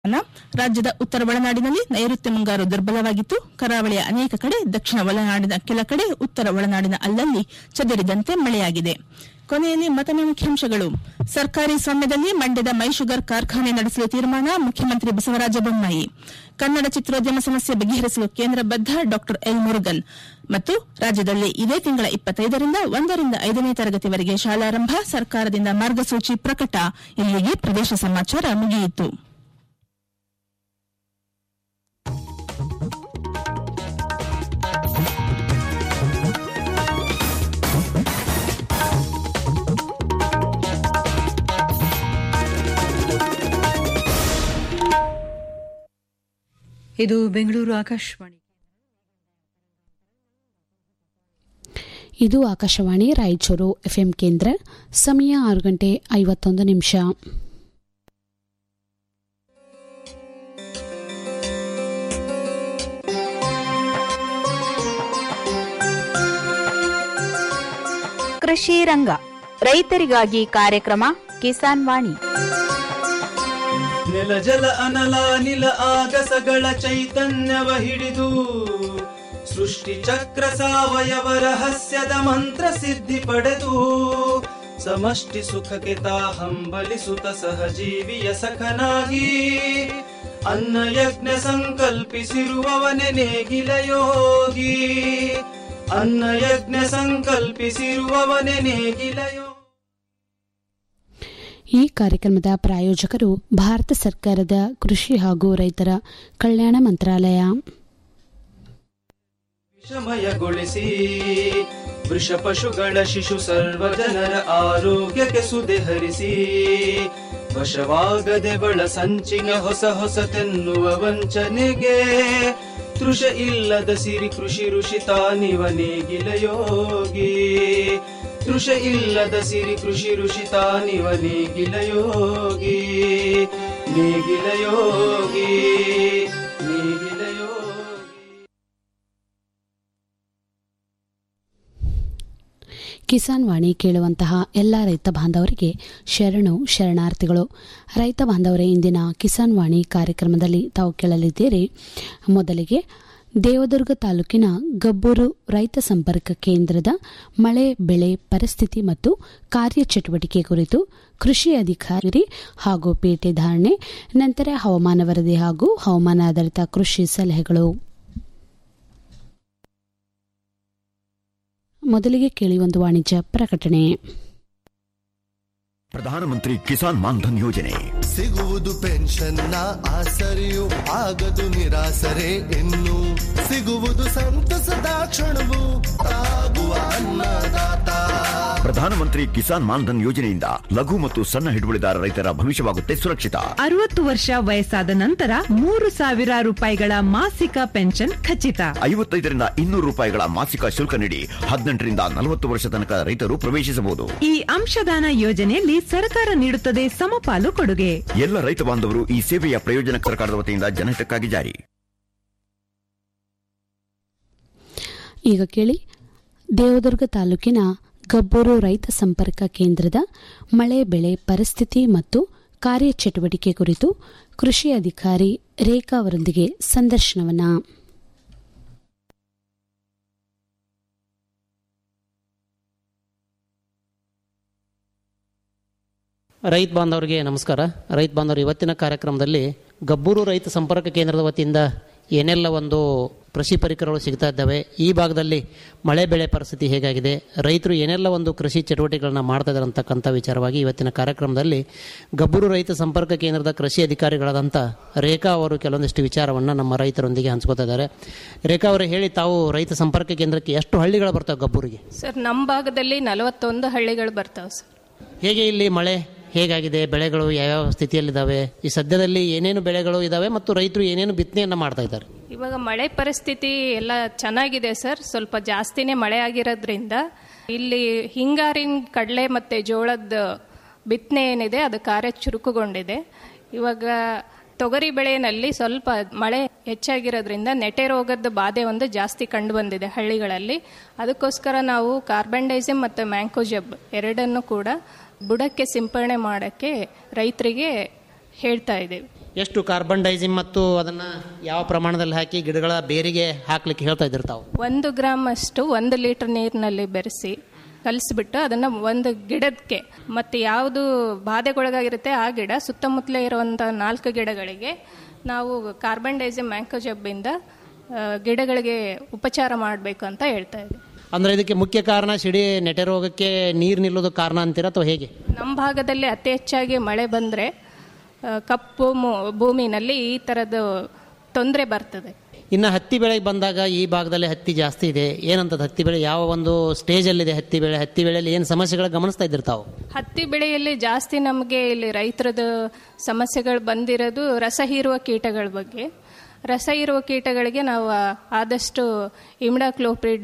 ರಾಜ್ಯದ ಉತ್ತರ ಒಳನಾಡಿನಲ್ಲಿ ನೈಋತ್ಯ ಮುಂಗಾರು ದುರ್ಬಲವಾಗಿತ್ತು ಕರಾವಳಿಯ ಅನೇಕ ಕಡೆ ದಕ್ಷಿಣ ಒಳನಾಡಿನ ಕೆಲ ಕಡೆ ಉತ್ತರ ಒಳನಾಡಿನ ಅಲ್ಲಲ್ಲಿ ಚದುರಿದಂತೆ ಮಳೆಯಾಗಿದೆ ಕೊನೆಯಲ್ಲಿ ಮತನ ಮುಖ್ಯಾಂಶಗಳು ಸರ್ಕಾರಿ ಸ್ವಾಮ್ಯದಲ್ಲಿ ಮಂಡ್ಯದ ಮೈ ಶುಗರ್ ಕಾರ್ಖಾನೆ ನಡೆಸಲು ತೀರ್ಮಾನ ಮುಖ್ಯಮಂತ್ರಿ ಬಸವರಾಜ ಬೊಮ್ಮಾಯಿ ಕನ್ನಡ ಚಿತ್ರೋದ್ಯಮ ಸಮಸ್ಯೆ ಬಗೆಹರಿಸಲು ಕೇಂದ್ರ ಬದ್ಧ ಡಾ ಎಲ್ ಮುರುಗನ್ ಮತ್ತು ರಾಜ್ಯದಲ್ಲಿ ಇದೇ ತಿಂಗಳ ಇಪ್ಪತ್ತೈದರಿಂದ ಒಂದರಿಂದ ಐದನೇ ತರಗತಿವರೆಗೆ ಶಾಲಾರಂಭ ಸರ್ಕಾರದಿಂದ ಮಾರ್ಗಸೂಚಿ ಪ್ರಕಟ ಇಲ್ಲಿಗೆ ಪ್ರದೇಶ ಸಮಾಚಾರ ಮುಗಿಯಿತು ಇದು ಬೆಂಗಳೂರು ಆಕಾಶವಾಣಿ ಇದು ಆಕಾಶವಾಣಿ ರಾಯಚೂರು ಎಫ್ಎಂ ಕೇಂದ್ರ ಸಮಯ ಆರು ಗಂಟೆ ಐವತ್ತೊಂದು ನಿಮಿಷ ಕೃಷಿ ರಂಗ ರೈತರಿಗಾಗಿ ಕಾರ್ಯಕ್ರಮ ಕಿಸಾನ್ ವಾಣಿ ನೆಲ ಜಲ ಅನಲ ನಿಲ ಆಗಸಗಳ ಚೈತನ್ಯವ ಹಿಡಿದು ಸೃಷ್ಟಿ ಚಕ್ರ ಸಾವಯವ ರಹಸ್ಯದ ಮಂತ್ರ ಸಿದ್ಧಿ ಪಡೆದು ಸಮಷ್ಟಿ ಸುಖಕ್ಕೆ ತಾ ಹಂಬಲಿಸುತ್ತ ಸಹಜೀವಿಯ ಸಖನಾಗಿ ಅನ್ನ ಯಜ್ಞ ಸಂಕಲ್ಪಿಸಿರುವವನೆ ನೇಗಿಲ ಯೋಗಿ ಅನ್ನ ಯಜ್ಞ ಸಂಕಲ್ಪಿಸಿರುವವನೆ ನೇಗಿಲ ಯೋಗಿ ಈ ಕಾರ್ಯಕ್ರಮದ ಪ್ರಾಯೋಜಕರು ಭಾರತ ಸರ್ಕಾರದ ಕೃಷಿ ಹಾಗೂ ರೈತರ ಕಲ್ಯಾಣ ಮಂತ್ರಾಲಯ ವಿಷಮಯಗೊಳಿಸಿ ವೃಷ ಪಶುಗಳ ಶಿಶು ಸರ್ವ ಜನರ ಆರೋಗ್ಯಕ್ಕೆ ಸುದೆ ಹರಿಸಿ ವಶವಾಗದೆ ಬಳ ಸಂಚಿನ ಹೊಸ ಹೊಸತೆನ್ನುವ ವಂಚನೆಗೆ ತೃಷ ಇಲ್ಲದ ಸಿರಿ ಕೃಷಿ ಋಷಿ ತಾನಿವ ನೇಗಿಲ ಯೋಗಿ ತೃಷ ಇಲ್ಲದ ಸಿರಿ ಕೃಷಿ ಋಷಿ ತಾನಿವ ನೇಗಿಲ ಯೋಗಿ ನೇಗಿಲ ಯೋಗಿ ನೇಗಿಲ ಯೋಗಿ ಕಿಸಾನ್ ವಾಣಿ ಕೇಳುವಂತಹ ಎಲ್ಲ ರೈತ ಬಾಂಧವರಿಗೆ ಶರಣು ಶರಣಾರ್ಥಿಗಳು ರೈತ ಬಾಂಧವರೇ ಇಂದಿನ ಕಿಸಾನ್ ವಾಣಿ ಕಾರ್ಯಕ್ರಮದಲ್ಲಿ ತಾವು ಕೇಳಲಿದ್ದೀರಿ ಮೊದಲಿಗೆ ದೇವದುರ್ಗ ತಾಲೂಕಿನ ಗಬ್ಬೂರು ರೈತ ಸಂಪರ್ಕ ಕೇಂದ್ರದ ಮಳೆ ಬೆಳೆ ಪರಿಸ್ಥಿತಿ ಮತ್ತು ಕಾರ್ಯಚಟುವಟಿಕೆ ಕುರಿತು ಕೃಷಿ ಅಧಿಕಾರಿ ಹಾಗೂ ಪೇಟೆ ಧಾರಣೆ ನಂತರ ಹವಾಮಾನ ವರದಿ ಹಾಗೂ ಹವಾಮಾನ ಆಧಾರಿತ ಕೃಷಿ ಸಲಹೆಗಳು ಮೊದಲಿಗೆ ಕೇಳಿ ಒಂದು ವಾಣಿಜ್ಯ ಪ್ರಕಟಣೆ ಪ್ರಧಾನಮಂತ್ರಿ ಕಿಸಾನ್ ಮಾನ್ಧನ್ ಯೋಜನೆ ಸಿಗುವುದು ಪೆನ್ಷನ್ನ ಆಸರೆಯು ಆಗದು ನಿರಾಸರೆ ಇನ್ನು ಸಿಗುವುದು ಸಂತಸದ ಕ್ಷಣವು ಆಗುವ ಅನ್ನದಾತ ಪ್ರಧಾನಮಂತ್ರಿ ಕಿಸಾನ್ ಮಾನ್ಧನ್ ಯೋಜನೆಯಿಂದ ಲಘು ಮತ್ತು ಸಣ್ಣ ಹಿಡುವಳಿದಾರ ರೈತರ ಭವಿಷ್ಯವಾಗುತ್ತೆ ಸುರಕ್ಷಿತ ಅರವತ್ತು ವರ್ಷ ವಯಸ್ಸಾದ ನಂತರ ಮೂರು ಸಾವಿರ ರೂಪಾಯಿಗಳ ಮಾಸಿಕ ಪೆನ್ಷನ್ ಖಚಿತ ಐವತ್ತೈದರಿಂದ ಇನ್ನೂರು ರೂಪಾಯಿಗಳ ಮಾಸಿಕ ಶುಲ್ಕ ನೀಡಿ ಹದಿನೆಂಟರಿಂದ ನಲವತ್ತು ವರ್ಷ ತನಕ ರೈತರು ಪ್ರವೇಶಿಸಬಹುದು ಈ ಅಂಶದಾನ ಯೋಜನೆಯಲ್ಲಿ ಸರ್ಕಾರ ನೀಡುತ್ತದೆ ಸಮಪಾಲು ಕೊಡುಗೆ ಎಲ್ಲ ರೈತ ಬಾಂಧವರು ಈ ಸೇವೆಯ ಪ್ರಯೋಜನ ಸರ್ಕಾರದ ವತಿಯಿಂದ ಜನಹಿತಕ್ಕಾಗಿ ಜಾರಿ ಈಗ ಕೇಳಿ ದೇವದುರ್ಗ ತಾಲೂಕಿನ ಗಬ್ಬೂರು ರೈತ ಸಂಪರ್ಕ ಕೇಂದ್ರದ ಮಳೆ ಬೆಳೆ ಪರಿಸ್ಥಿತಿ ಮತ್ತು ಕಾರ್ಯಚಟುವಟಿಕೆ ಕುರಿತು ಕೃಷಿ ಅಧಿಕಾರಿ ರೇಖಾ ಅವರೊಂದಿಗೆ ಸಂದರ್ಶನವನ್ನ ರೈತ ಬಾಂಧವರಿಗೆ ನಮಸ್ಕಾರ ರೈತ ಬಾಂಧವರು ಇವತ್ತಿನ ಕಾರ್ಯಕ್ರಮದಲ್ಲಿ ಗಬ್ಬೂರು ರೈತ ಸಂಪರ್ಕ ಕೇಂದ್ರದ ವತಿಯಿಂದ ಏನೆಲ್ಲ ಒಂದು ಕೃಷಿ ಪರಿಕರಗಳು ಸಿಗ್ತಾ ಇದ್ದಾವೆ ಈ ಭಾಗದಲ್ಲಿ ಮಳೆ ಬೆಳೆ ಪರಿಸ್ಥಿತಿ ಹೇಗಾಗಿದೆ ರೈತರು ಏನೆಲ್ಲ ಒಂದು ಕೃಷಿ ಚಟುವಟಿಕೆಗಳನ್ನ ಮಾಡ್ತಾ ಇದ್ದಾರೆ ಅಂತಕ್ಕಂಥ ವಿಚಾರವಾಗಿ ಇವತ್ತಿನ ಕಾರ್ಯಕ್ರಮದಲ್ಲಿ ಗಬ್ಬೂರು ರೈತ ಸಂಪರ್ಕ ಕೇಂದ್ರದ ಕೃಷಿ ಅಧಿಕಾರಿಗಳಾದಂಥ ರೇಖಾ ಅವರು ಕೆಲವೊಂದಿಷ್ಟು ವಿಚಾರವನ್ನು ನಮ್ಮ ರೈತರೊಂದಿಗೆ ಹಂಚ್ಕೋತಾ ಇದ್ದಾರೆ ರೇಖಾ ಅವರು ಹೇಳಿ ತಾವು ರೈತ ಸಂಪರ್ಕ ಕೇಂದ್ರಕ್ಕೆ ಎಷ್ಟು ಹಳ್ಳಿಗಳು ಬರ್ತಾವೆ ಗಬ್ಬೂರಿಗೆ ಸರ್ ನಮ್ಮ ಭಾಗದಲ್ಲಿ ನಲವತ್ತೊಂದು ಹಳ್ಳಿಗಳು ಬರ್ತಾವೆ ಸರ್ ಹೇಗೆ ಇಲ್ಲಿ ಮಳೆ ಹೇಗಾಗಿದೆ ಬೆಳೆಗಳು ಯಾವ್ಯಾವ ಸ್ಥಿತಿಯಲ್ಲಿದ್ದಾವೆ ಈ ಸದ್ಯದಲ್ಲಿ ಏನೇನು ಬೆಳೆಗಳು ಇದ್ದಾವೆ ಮತ್ತು ರೈತರು ಏನೇನು ಬಿತ್ತನೆಯನ್ನು ಮಾಡ್ತಾ ಇದ್ದಾರೆ ಇವಾಗ ಮಳೆ ಪರಿಸ್ಥಿತಿ ಎಲ್ಲ ಚೆನ್ನಾಗಿದೆ ಸರ್ ಸ್ವಲ್ಪ ಜಾಸ್ತಿನೇ ಮಳೆ ಆಗಿರೋದ್ರಿಂದ ಇಲ್ಲಿ ಹಿಂಗಾರಿನ ಕಡಲೆ ಮತ್ತು ಜೋಳದ ಬಿತ್ತನೆ ಏನಿದೆ ಅದು ಕಾರ್ಯ ಚುರುಕುಗೊಂಡಿದೆ ಇವಾಗ ತೊಗರಿ ಬೆಳೆಯಲ್ಲಿ ಸ್ವಲ್ಪ ಮಳೆ ಹೆಚ್ಚಾಗಿರೋದ್ರಿಂದ ನೆಟೆ ರೋಗದ ಬಾಧೆ ಒಂದು ಜಾಸ್ತಿ ಕಂಡು ಬಂದಿದೆ ಹಳ್ಳಿಗಳಲ್ಲಿ ಅದಕ್ಕೋಸ್ಕರ ನಾವು ಕಾರ್ಬನ್ಡೈಸಿಮ್ ಮತ್ತು ಮ್ಯಾಂಕೋಜಬ್ ಎರಡನ್ನು ಕೂಡ ಬುಡಕ್ಕೆ ಸಿಂಪರಣೆ ಮಾಡೋಕ್ಕೆ ರೈತರಿಗೆ ಹೇಳ್ತಾ ಇದ್ದೀವಿ ಎಷ್ಟು ಕಾರ್ಬನ್ ಡೈಸಿಮ್ ಮತ್ತು ಅದನ್ನು ಯಾವ ಪ್ರಮಾಣದಲ್ಲಿ ಹಾಕಿ ಗಿಡಗಳ ಬೇರಿಗೆ ಹಾಕ್ಲಿಕ್ಕೆ ಹೇಳ್ತಾ ಇದ್ದೀರಿ ತಾವು ಒಂದು ಗ್ರಾಮ್ ಅಷ್ಟು ಒಂದು ಲೀಟರ್ ನೀರಿನಲ್ಲಿ ಬೆರೆಸಿ ಕಲಿಸ್ಬಿಟ್ಟು ಅದನ್ನು ಒಂದು ಗಿಡಕ್ಕೆ ಮತ್ತು ಯಾವುದು ಬಾಧೆಗೊಳಗಾಗಿರುತ್ತೆ ಆ ಗಿಡ ಸುತ್ತಮುತ್ತಲೇ ಇರುವಂಥ ನಾಲ್ಕು ಗಿಡಗಳಿಗೆ ನಾವು ಕಾರ್ಬನ್ ಡೈಸಿಮ್ ಮ್ಯಾಂಕೋಜಬ್ಬಿಂದ ಆ, ಗಿಡಗಳಿಗೆ ಉಪಚಾರ ಮಾಡಬೇಕು ಅಂತ ಹೇಳ್ತಾ ಇದ್ದೀವಿ ಅಂದರೆ ಇದಕ್ಕೆ ಮುಖ್ಯ ಕಾರಣ ಸಿಡಿ ನೆಟೆ ರೋಗಕ್ಕೆ ನೀರು ನಿಲ್ಲೋದು ಕಾರಣ ಅಂತೀರಾ ಅಥವಾ ಹೇಗೆ ನಮ್ಮ ಭಾಗದಲ್ಲಿ ಅತಿ ಹೆಚ್ಚಾಗಿ ಮಳೆ ಬಂದರೆ ಕಪ್ಪು ಮು- ಭೂಮಿನಲ್ಲಿ ಈ ಥರದ್ದು ತೊಂದರೆ ಬರ್ತದೆ ಇನ್ನು ಹತ್ತಿ ಬೆಳೆಗೆ ಬಂದಾಗ ಈ ಭಾಗದಲ್ಲಿ ಹತ್ತಿ ಜಾಸ್ತಿ ಇದೆ ಏನಂತದ್ದು ಹತ್ತಿ ಬೆಳೆ ಯಾವ ಒಂದು ಸ್ಟೇಜಲ್ಲಿದೆ ಹತ್ತಿ ಬೆಳೆ ಹತ್ತಿ ಬೆಳೆಯಲ್ಲಿ ಏನು ಸಮಸ್ಯೆಗಳು ಗಮನಿಸ್ತಾ ಇದ್ದೀರಿ ತಾವು ಹತ್ತಿ ಬೆಳೆಯಲ್ಲಿ ಜಾಸ್ತಿ ನಮಗೆ ಇಲ್ಲಿ ರೈತರದ್ದು ಸಮಸ್ಯೆಗಳು ಬಂದಿರೋದು ರಸ ಹೀರುವ ಕೀಟಗಳ ಬಗ್ಗೆ ರಸ ಹೀರುವ ಕೀಟಗಳಿಗೆ ನಾವು ಆದಷ್ಟು ಇಮ್ಡಾಕ್ಲೋಪ್ರಿಡ್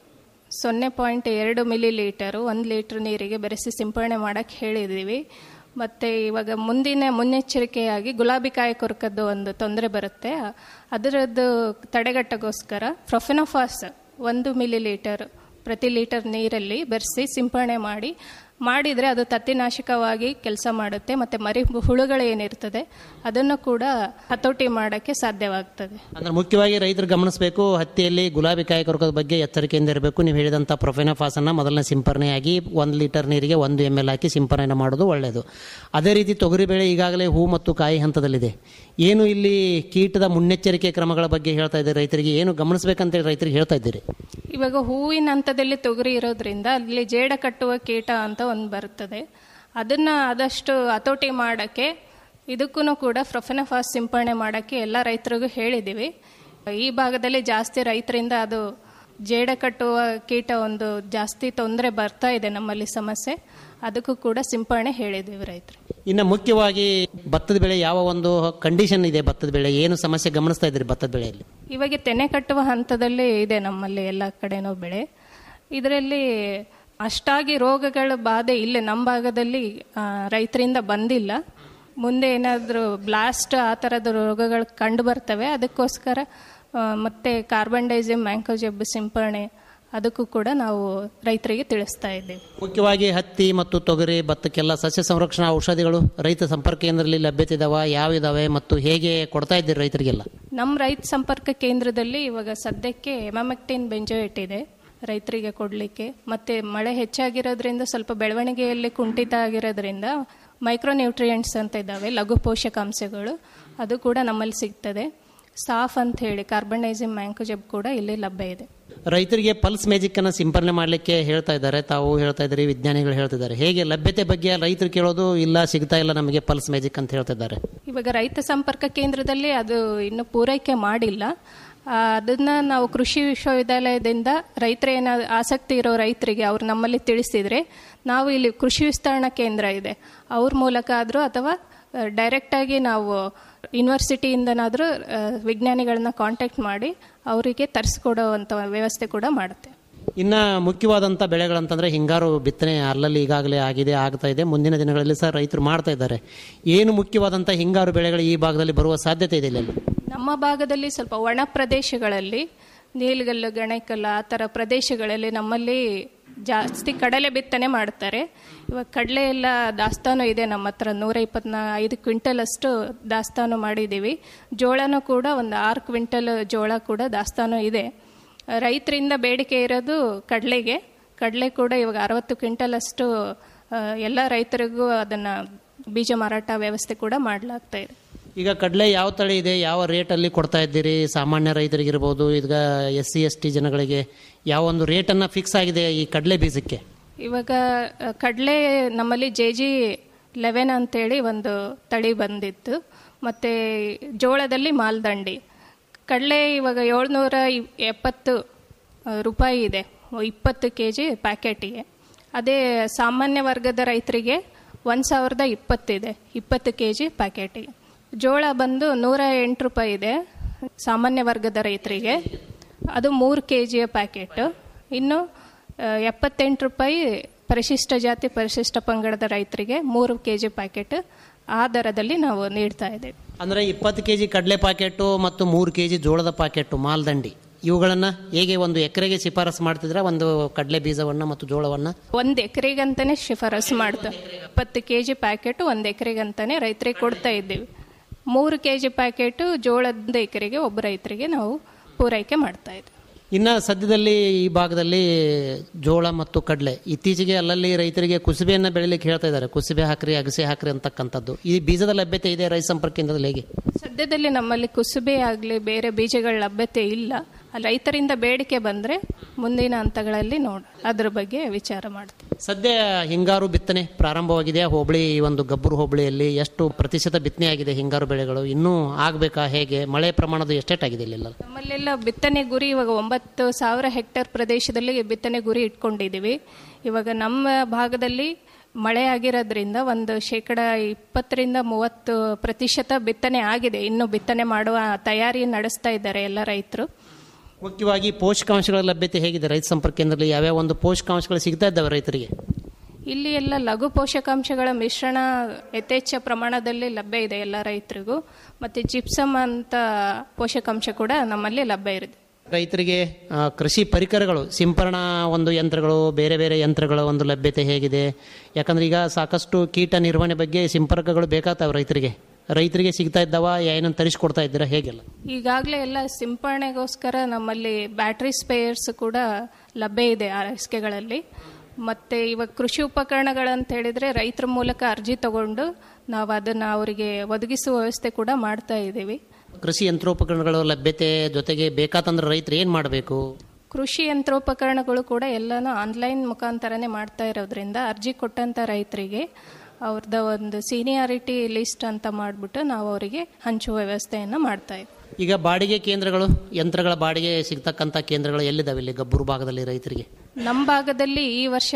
ಸೊನ್ನೆ ಪಾಯಿಂಟ್ ಎರಡು ಮಿಲಿ ಲೀಟರು ಒಂದು ಲೀಟ್ರ್ ನೀರಿಗೆ ಬೆರೆಸಿ ಸಿಂಪಡಣೆ ಮಾಡೋಕ್ಕೆ ಹೇಳಿದ್ದೀವಿ ಮತ್ತು ಇವಾಗ ಮುಂದಿನ ಮುನ್ನೆಚ್ಚರಿಕೆಯಾಗಿ ಗುಲಾಬಿ ಕಾಯಿ ಕೊರಕದ್ದು ಒಂದು ತೊಂದರೆ ಬರುತ್ತೆ ಅದರದ್ದು ತಡೆಗಟ್ಟಗೋಸ್ಕರ ಪ್ರೊಫೆನೋಫಾಸ್ ಒಂದು ಮಿಲಿ ಲೀಟರ್ ಪ್ರತಿ ಲೀಟರ್ ನೀರಲ್ಲಿ ಬೆರೆಸಿ ಸಿಂಪಡಣೆ ಮಾಡಿ ಮಾಡಿದರೆ ಅದು ತತ್ತಿನಾಶಕವಾಗಿ ಕೆಲಸ ಮಾಡುತ್ತೆ ಮತ್ತು ಮರಿ ಹುಳುಗಳು ಏನಿರ್ತದೆ ಅದನ್ನು ಕೂಡ ಹತೋಟಿ ಮಾಡೋಕ್ಕೆ ಸಾಧ್ಯವಾಗ್ತದೆ ಅಂದ್ರೆ ಮುಖ್ಯವಾಗಿ ರೈತರು ಗಮನಿಸಬೇಕು ಹತ್ತಿಯಲ್ಲಿ ಗುಲಾಬಿ ಕಾಯಿ ಕೊರಕದ ಬಗ್ಗೆ ಎಚ್ಚರಿಕೆಯಿಂದ ಇರಬೇಕು ನೀವು ಹೇಳಿದಂಥ ಪ್ರೊಫೆನಫಾಸನ್ನು ಮೊದಲನೇ ಸಿಂಪರಣೆಯಾಗಿ ಒಂದು ಲೀಟರ್ ನೀರಿಗೆ ಒಂದು ಎಮ್ ಎಲ್ ಹಾಕಿ ಸಿಂಪರಣೆ ಮಾಡೋದು ಒಳ್ಳೆಯದು ಅದೇ ರೀತಿ ತೊಗರಿ ಬೆಳೆ ಈಗಾಗಲೇ ಹೂ ಮತ್ತು ಕಾಯಿ ಹಂತದಲ್ಲಿದೆ ಏನು ಇಲ್ಲಿ ಕೀಟದ ಮುನ್ನೆಚ್ಚರಿಕೆ ಕ್ರಮಗಳ ಬಗ್ಗೆ ಹೇಳ್ತಾ ಇದ್ದೀರಿ ರೈತರಿಗೆ ಏನು ಗಮನಿಸಬೇಕಂತೇಳಿ ರೈತರಿಗೆ ಹೇಳ್ತಾ ಇದ್ದೀರಿ ಇವಾಗ ಹೂವಿನ ಹಂತದಲ್ಲಿ ತೊಗರಿ ಇರೋದ್ರಿಂದ ಅಲ್ಲಿ ಜೇಡ ಕಟ್ಟುವ ಕೀಟ ಅಂತ ಒಂದು ಬರ್ತದೆ ಅದನ್ನು ಆದಷ್ಟು ಹತೋಟಿ ಮಾಡೋಕ್ಕೆ ಇದಕ್ಕೂ ಕೂಡ ಪ್ರೊಫೆನಫಾಸ್ ಸಿಂಪಡಣೆ ಮಾಡೋಕ್ಕೆ ಎಲ್ಲ ರೈತರಿಗೂ ಹೇಳಿದ್ದೀವಿ ಈ ಭಾಗದಲ್ಲಿ ಜಾಸ್ತಿ ರೈತರಿಂದ ಅದು ಜೇಡ ಕಟ್ಟುವ ಕೀಟ ಒಂದು ಜಾಸ್ತಿ ತೊಂದರೆ ಬರ್ತಾ ಇದೆ ನಮ್ಮಲ್ಲಿ ಸಮಸ್ಯೆ ಅದಕ್ಕೂ ಕೂಡ ಸಿಂಪಡಣೆ ಹೇಳಿದ್ದೀವಿ ರೈತರು ಇನ್ನು ಮುಖ್ಯವಾಗಿ ಭತ್ತದ ಬೆಳೆ ಯಾವ ಒಂದು ಕಂಡೀಷನ್ ಇದೆ ಭತ್ತದ ಬೆಳೆ ಏನು ಸಮಸ್ಯೆ ಗಮನಿಸ್ತಾ ಇದ್ದೀರಿ ಭತ್ತದ ಬೆಳೆಯಲ್ಲಿ ಇವಾಗ ತೆನೆ ಕಟ್ಟುವ ಹಂತದಲ್ಲಿ ಇದೆ ನಮ್ಮಲ್ಲಿ ಎಲ್ಲ ಕಡೆನೂ ಬೆಳೆ ಇದರಲ್ಲಿ ಅಷ್ಟಾಗಿ ರೋಗಗಳ ಬಾಧೆ ಇಲ್ಲೇ ನಮ್ಮ ಭಾಗದಲ್ಲಿ ಆ, ರೈತರಿಂದ ಬಂದಿಲ್ಲ ಮುಂದೆ ಏನಾದರೂ ಬ್ಲಾಸ್ಟ್ ಆ ಥರದ ರೋಗಗಳು ಕಂಡು ಬರ್ತವೆ ಅದಕ್ಕೋಸ್ಕರ ಆ, ಮತ್ತೆ ಕಾರ್ಬನ್ ಡೈಸಿಮ್ ಮ್ಯಾಂಕೋಜೆಬ್ ಸಿಂಪರಣೆ ಅದಕ್ಕೂ ಕೂಡ ನಾವು ರೈತರಿಗೆ ತಿಳಿಸ್ತಾ ಇದ್ದೀವಿ ಮುಖ್ಯವಾಗಿ ಹತ್ತಿ ಮತ್ತು ತೊಗರಿ ಭತ್ತಕ್ಕೆಲ್ಲ ಸಸ್ಯ ಸಂರಕ್ಷಣಾ ಔಷಧಿಗಳು ರೈತ ಸಂಪರ್ಕ ಕೇಂದ್ರದಲ್ಲಿ ಲಭ್ಯತೆ ಇದಾವ ಯಾವಿದಾವೆ ಮತ್ತು ಹೇಗೆ ಕೊಡ್ತಾ ಇದ್ದೀರಿ ರೈತರಿಗೆಲ್ಲ ನಮ್ಮ ರೈತ ಸಂಪರ್ಕ ಕೇಂದ್ರದಲ್ಲಿ ಇವಾಗ ಸದ್ಯಕ್ಕೆ ಎಮಾಮೆಕ್ಟಿನ್ ಬೆಂಜೋಯೇಟ್ ಇದೆ ರೈತರಿಗೆ ಕೊಡಲಿಕ್ಕೆ ಮತ್ತು ಮಳೆ ಹೆಚ್ಚಾಗಿರೋದ್ರಿಂದ ಸ್ವಲ್ಪ ಬೆಳವಣಿಗೆಯಲ್ಲಿ ಕುಂಠಿತ ಆಗಿರೋದ್ರಿಂದ ಮೈಕ್ರೋ ನ್ಯೂಟ್ರಿಯೆಂಟ್ಸ್ ಅಂತ ಇದ್ದಾವೆ ಲಘು ಪೋಷಕಾಂಶಗಳು ಅದು ಕೂಡ ನಮ್ಮಲ್ಲಿ ಸಿಗ್ತದೆ ಸಾಫ್ ಅಂತ ಹೇಳಿ ಕಾರ್ಬನ್ ಡೈಸಿಮ್ ಮ್ಯಾಂಕೋಜೆಬ್ ಕೂಡ ಇಲ್ಲಿ ಲಭ್ಯ ಇದೆ ರೈತರಿಗೆ ಪಲ್ಸ್ ಮ್ಯಾಜಿಕ್ ಅನ್ನ ಸಿಂಪರಣೆ ಮಾಡಲಿಕ್ಕೆ ಹೇಳ್ತಾ ಇದ್ದಾರೆ ತಾವು ಹೇಳ್ತಾ ಇದ್ದೀರಿ ವಿಜ್ಞಾನಿಗಳು ಹೇಳ್ತಿದ್ದಾರೆ ಹೇಗೆ ಲಭ್ಯತೆ ಬಗ್ಗೆ ರೈತರು ಕೇಳೋದು ಇಲ್ಲ ಸಿಗ್ತಾ ಇಲ್ಲ ನಮಗೆ ಪಲ್ಸ್ ಮ್ಯಾಜಿಕ್ ಅಂತ ಹೇಳ್ತಿದ್ದಾರೆ ಇವಾಗ ರೈತ ಸಂಪರ್ಕ ಕೇಂದ್ರದಲ್ಲಿ ಅದು ಇನ್ನು ಪೂರೈಕೆ ಮಾಡಿಲ್ಲ ಆ, ಅದನ್ನ ನಾವು ಕೃಷಿ ವಿಶ್ವವಿದ್ಯಾಲಯದಿಂದ ರೈತರ ಏನಾದ್ರು ಆಸಕ್ತಿ ಇರೋ ರೈತರಿಗೆ ಅವ್ರು ನಮ್ಮಲ್ಲಿ ತಿಳಿಸಿದ್ರೆ ನಾವು ಇಲ್ಲಿ ಕೃಷಿ ವಿಸ್ತರಣಾ ಕೇಂದ್ರ ಇದೆ ಅವ್ರ ಮೂಲಕ ಆದರೂ ಅಥವಾ ಡೈರೆಕ್ಟಾಗಿ ನಾವು ಯೂನಿವರ್ಸಿಟಿಯಿಂದನಾದರೂ ವಿಜ್ಞಾನಿಗಳನ್ನ ಕಾಂಟ್ಯಾಕ್ಟ್ ಮಾಡಿ ಅವರಿಗೆ ತರಿಸ್ಕೊಡೋವಂಥ ವ್ಯವಸ್ಥೆ ಕೂಡ ಮಾಡುತ್ತೆ ಇನ್ನ ಮುಖ್ಯವಾದಂಥ ಬೆಳೆಗಳಂತಂದ್ರೆ ಹಿಂಗಾರು ಬಿತ್ತನೆ ಅಲ್ಲಲ್ಲಿ ಈಗಾಗಲೇ ಆಗಿದೆ ಆಗ್ತಾ ಇದೆ ಮುಂದಿನ ದಿನಗಳಲ್ಲಿ ಸಹ ರೈತರು ಮಾಡ್ತಾ ಇದ್ದಾರೆ ಏನು ಮುಖ್ಯವಾದಂಥ ಹಿಂಗಾರು ಬೆಳೆಗಳು ಈ ಭಾಗದಲ್ಲಿ ಬರುವ ಸಾಧ್ಯತೆ ಇದೆ ಇಲ್ಲಿ ನಮ್ಮ ಭಾಗದಲ್ಲಿ ಸ್ವಲ್ಪ ಒಣ ಪ್ರದೇಶಗಳಲ್ಲಿ ನೀಲ್ಗಲ್ಲು ಗಣೇಕಲ್ಲು ಆ ಥರ ಪ್ರದೇಶಗಳಲ್ಲಿ ನಮ್ಮಲ್ಲಿ ಜಾಸ್ತಿ ಕಡಲೆ ಬಿತ್ತನೆ ಮಾಡ್ತಾರೆ ಇವಾಗ ಕಡಲೆ ಎಲ್ಲ ದಾಸ್ತಾನು ಇದೆ ನಮ್ಮ ಹತ್ರ ನೂರ ಇಪ್ಪತ್ನಾ ಐದು ಕ್ವಿಂಟಲ್ ಅಷ್ಟು ದಾಸ್ತಾನು ಮಾಡಿದ್ದೀವಿ ಜೋಳನೂ ಕೂಡ ಒಂದು ಆರು ಕ್ವಿಂಟಲ್ ಜೋಳ ಕೂಡ ದಾಸ್ತಾನು ಇದೆ ರೈತರಿಂದ ಬೇಡಿಕೆ ಇರೋದು ಕಡಲೆಗೆ ಕಡಲೆ ಕೂಡ ಇವಾಗ ಅರವತ್ತು ಕ್ವಿಂಟಲ್ ಅಷ್ಟು ಆ, ಎಲ್ಲ ರೈತರಿಗೂ ಅದನ್ನು ಬೀಜ ಮಾರಾಟ ವ್ಯವಸ್ಥೆ ಕೂಡ ಮಾಡಲಾಗ್ತಾ ಇದೆ ಈಗ ಕಡಲೆ ಯಾವ ತಳಿ ಇದೆ ಯಾವ ರೇಟಲ್ಲಿ ಕೊಡ್ತಾ ಇದ್ದೀರಿ ಸಾಮಾನ್ಯ ರೈತರಿಗಿರ್ಬೋದು ಈಗ ಎಸ್ ಸಿ ಎಸ್ ಟಿ ಜನಗಳಿಗೆ ಯಾವ ಒಂದು ರೇಟನ್ನು ಫಿಕ್ಸ್ ಆಗಿದೆ ಈ ಕಡಲೆ ಬೀಜಕ್ಕೆ ಇವಾಗ ಅ, ಕಡಲೆ ನಮ್ಮಲ್ಲಿ ಜೆ ಜಿ ಲೆವೆನ್ ಅಂತೇಳಿ ಒಂದು ತಳಿ ಬಂದಿತ್ತು ಮತ್ತು ಜೋಳದಲ್ಲಿ ಮಾಲ್ದಂಡಿ ಕಡಲೆ ಇವಾಗ ಏಳ್ನೂರ ಇಪ್- ಎಪ್ಪತ್ತು ಅ, ರೂಪಾಯಿ ಇದೆ ಇಪ್ಪತ್ತು ಕೆ ಜಿ ಪ್ಯಾಕೆಟಿಗೆ ಅದೇ ಸಾಮಾನ್ಯ ವರ್ಗದ ರೈತರಿಗೆ ಒಂದು ಸಾವಿರದ ಇಪ್ಪತ್ತಿದೆ ಇಪ್ಪತ್ತು ಕೆ ಜಿ ಪ್ಯಾಕೆಟಿಗೆ ಜೋಳ ಬಂದು ನೂರ ಎಂಟು ರೂಪಾಯಿ ಇದೆ ಸಾಮಾನ್ಯ ವರ್ಗದ ರೈತರಿಗೆ ಅದು ಮೂರು ಕೆ ಜಿಯ ಪ್ಯಾಕೆಟ್ ಇನ್ನು ಆ, ಎಪ್ಪತ್ತೆಂಟು ರೂಪಾಯಿ ಪರಿಶಿಷ್ಟ ಜಾತಿ ಪರಿಶಿಷ್ಟ ಪಂಗಡದ ರೈತರಿಗೆ ಮೂರು ಕೆ ಜಿ ಪ್ಯಾಕೆಟ್ ಆ ದರದಲ್ಲಿ ನಾವು ನೀಡ್ತಾ ಇದ್ದೇವೆ ಅಂದರೆ ಇಪ್ಪತ್ತು ಕೆ ಜಿ ಕಡಲೆ ಪಾಕೆಟು ಮತ್ತು ಮೂರು ಕೆ ಜಿ ಜೋಳದ ಪಾಕೆಟು ಮಾಲ್ದಂಡಿ ಇವುಗಳನ್ನು ಹೇಗೆ ಒಂದು ಎಕರೆಗೆ ಶಿಫಾರಸು ಮಾಡ್ತಿದ್ರೆ ಒಂದು ಕಡಲೆ ಬೀಜವನ್ನು ಮತ್ತು ಜೋಳವನ್ನು ಒಂದು ಎಕರೆಗಂತಾನೆ ಶಿಫಾರಸು ಮಾಡ್ತಾ ಇಪ್ಪತ್ತು ಕೆ ಜಿ ಪ್ಯಾಕೆಟ್ ಒಂದು ಎಕರೆಗಂತಾನೆ ರೈತರಿಗೆ ಕೊಡ್ತಾ ಇದ್ದೀವಿ ಮೂರು ಕೆ ಜಿ ಪ್ಯಾಕೆಟು ಜೋಳದ ಎಕರೆಗೆ ಒಬ್ಬ ರೈತರಿಗೆ ನಾವು ಪೂರೈಕೆ ಮಾಡ್ತಾ ಇದ್ದೀವಿ ಇನ್ನು ಸದ್ಯದಲ್ಲಿ ಈ ಭಾಗದಲ್ಲಿ ಜೋಳ ಮತ್ತು ಕಡಲೆ ಇತ್ತೀಚೆಗೆ ಅಲ್ಲಲ್ಲಿ ರೈತರಿಗೆ ಕುಸುಬೆಯನ್ನು ಬೆಳಿಲಿಕ್ಕೆ ಹೇಳ್ತಾ ಇದ್ದಾರೆ ಕುಸುಬೆ ಹಾಕ್ರಿ ಅಗಸೆ ಹಾಕ್ರಿ ಅಂತಕ್ಕಂಥದ್ದು ಈ ಬೀಜದ ಲಭ್ಯತೆ ಇದೆ ರೈತ ಸಂಪರ್ಕ ಕೇಂದ್ರದಲ್ಲಿ ಹೇಗೆ ಸದ್ಯದಲ್ಲಿ ನಮ್ಮಲ್ಲಿ ಕುಸುಬೆ ಆಗಲಿ ಬೇರೆ ಬೀಜಗಳ ಲಭ್ಯತೆ ಇಲ್ಲ ಅಲ್ಲಿ ರೈತರಿಂದ ಬೇಡಿಕೆ ಬಂದರೆ ಮುಂದಿನ ಹಂತಗಳಲ್ಲಿ ನೋಡ ಅದ್ರ ಬಗ್ಗೆ ವಿಚಾರ ಮಾಡ್ತೀವಿ ಸದ್ಯ ಹಿಂಗಾರು ಬಿತ್ತನೆ ಪ್ರಾರಂಭವಾಗಿದೆ ಹೋಬಳಿ ಈ ಒಂದು ಗಬ್ಬೂರು ಹೋಬಳಿಯಲ್ಲಿ ಎಷ್ಟು ಪ್ರತಿಶತ ಬಿತ್ತನೆ ಆಗಿದೆ ಹಿಂಗಾರು ಬೆಳೆಗಳು ಇನ್ನೂ ಆಗಬೇಕಾ ಹೇಗೆ ಮಳೆ ಪ್ರಮಾಣದ ಎಷ್ಟೆಷ್ಟಾಗಿದೆ ಇಲ್ಲೆಲ್ಲ ನಮ್ಮಲ್ಲೆಲ್ಲ ಬಿತ್ತನೆ ಗುರಿ ಇವಾಗ ಒಂಬತ್ತು ಸಾವಿರ ಹೆಕ್ಟೇರ್ ಪ್ರದೇಶದಲ್ಲಿ ಬಿತ್ತನೆ ಗುರಿ ಇಟ್ಕೊಂಡಿದ್ದೀವಿ ಇವಾಗ ನಮ್ಮ ಭಾಗದಲ್ಲಿ ಮಳೆ ಆಗಿರೋದ್ರಿಂದ ಒಂದು ಶೇಕಡ ಇಪ್ಪತ್ತರಿಂದ ಮೂವತ್ತು ಪ್ರತಿಶತ ಬಿತ್ತನೆ ಆಗಿದೆ ಇನ್ನು ಬಿತ್ತನೆ ಮಾಡುವ ತಯಾರಿ ನಡೆಸ್ತಾ ಇದ್ದಾರೆ ಎಲ್ಲ ರೈತರು ಮುಖ್ಯವಾಗಿ ಪೋಷಕಾಂಶಗಳ ಲಭ್ಯತೆ ಹೇಗಿದೆ ರೈತ ಸಂಪರ್ಕ ಕೇಂದ್ರದಲ್ಲಿ ಯಾವ್ಯಾವ ಒಂದು ಪೋಷಕಾಂಶಗಳು ಸಿಗ್ತಾ ಇದ್ದಾವೆ ರೈತರಿಗೆ ಇಲ್ಲಿ ಎಲ್ಲ ಲಘು ಪೋಷಕಾಂಶಗಳ ಮಿಶ್ರಣ ಯಥೇಚ್ಛ ಪ್ರಮಾಣದಲ್ಲಿ ಲಭ್ಯ ಇದೆ ಎಲ್ಲ ರೈತರಿಗೂ ಮತ್ತು ಜಿಪ್ಸಮ್ ಅಂತ ಪೋಷಕಾಂಶ ಕೂಡ ನಮ್ಮಲ್ಲಿ ಲಭ್ಯ ಇರುತ್ತೆ ರೈತರಿಗೆ ಆ, ಕೃಷಿ ಪರಿಕರಗಳು ಸಿಂಪರಣಾ ಒಂದು ಯಂತ್ರಗಳು ಬೇರೆ ಬೇರೆ ಯಂತ್ರಗಳ ಒಂದು ಲಭ್ಯತೆ ಹೇಗಿದೆ ಯಾಕಂದ್ರೆ ಈಗ ಸಾಕಷ್ಟು ಕೀಟ ನಿರ್ವಹಣೆ ಬಗ್ಗೆ ಸಂಪರ್ಕಗಳು ಬೇಕಾಗ್ತಾವೆ ರೈತರಿಗೆ ರೈತರಿಗೆ ಸಿಗ್ತಾ ಇದ್ದಾವ ಏನನ್ನು ತರಿಸ್ಕೊಡ್ತಾ ಇದ್ದೀರಾ ಹೇಗೆಲ್ಲ ಈಗಾಗಲೇ ಎಲ್ಲ ಸಿಂಪರಣೆಗೋಸ್ಕರ ನಮ್ಮಲ್ಲಿ ಬ್ಯಾಟ್ರಿ ಸ್ಪೇಯರ್ಸ್ ಕೂಡ ಲಭ್ಯ ಇದೆ ಆರೈಕೆಗಳಲ್ಲಿ ಮತ್ತು ಇವಾಗ ಕೃಷಿ ಉಪಕರಣಗಳಂತ ಹೇಳಿದರೆ ರೈತರ ಮೂಲಕ ಅರ್ಜಿ ತಗೊಂಡು ನಾವು ಅದನ್ನು ಅವರಿಗೆ ಒದಗಿಸುವ ವ್ಯವಸ್ಥೆ ಕೂಡ ಮಾಡ್ತಾ ಇದ್ದೀವಿ ಕೃಷಿ ಯಂತ್ರೋಪಕರಣಗಳ ಲಭ್ಯತೆ ಜೊತೆಗೆ ಬೇಕಾತಂದ್ರೆ ರೈತರು ಏನು ಮಾಡಬೇಕು ಕೃಷಿ ಯಂತ್ರೋಪಕರಣಗಳು ಕೂಡ ಎಲ್ಲನೂ ಆನ್ಲೈನ್ ಮುಖಾಂತರನೇ ಮಾಡ್ತಾ ಇರೋದ್ರಿಂದ ಅರ್ಜಿ ಕೊಟ್ಟಂಥ ರೈತರಿಗೆ ಅವ್ರದ್ದು ಒಂದು ಸೀನಿಯಾರಿಟಿ ಲಿಸ್ಟ್ ಅಂತ ಮಾಡಿಬಿಟ್ಟು ನಾವು ಅವರಿಗೆ ಹಂಚುವ ವ್ಯವಸ್ಥೆಯನ್ನು ಮಾಡ್ತಾ ಇದ್ದೀವಿ ಈಗ ಬಾಡಿಗೆ ಕೇಂದ್ರಗಳು ಯಂತ್ರಗಳ ಬಾಡಿಗೆ ಸಿಗ್ತಕ್ಕಂಥ ಕೇಂದ್ರಗಳು ಎಲ್ಲಿದ್ದಾವೆ ಇಲ್ಲಿ ಗಬ್ಬೂರು ಭಾಗದಲ್ಲಿ ರೈತರಿಗೆ ನಮ್ಮ ಭಾಗದಲ್ಲಿ ಈ ವರ್ಷ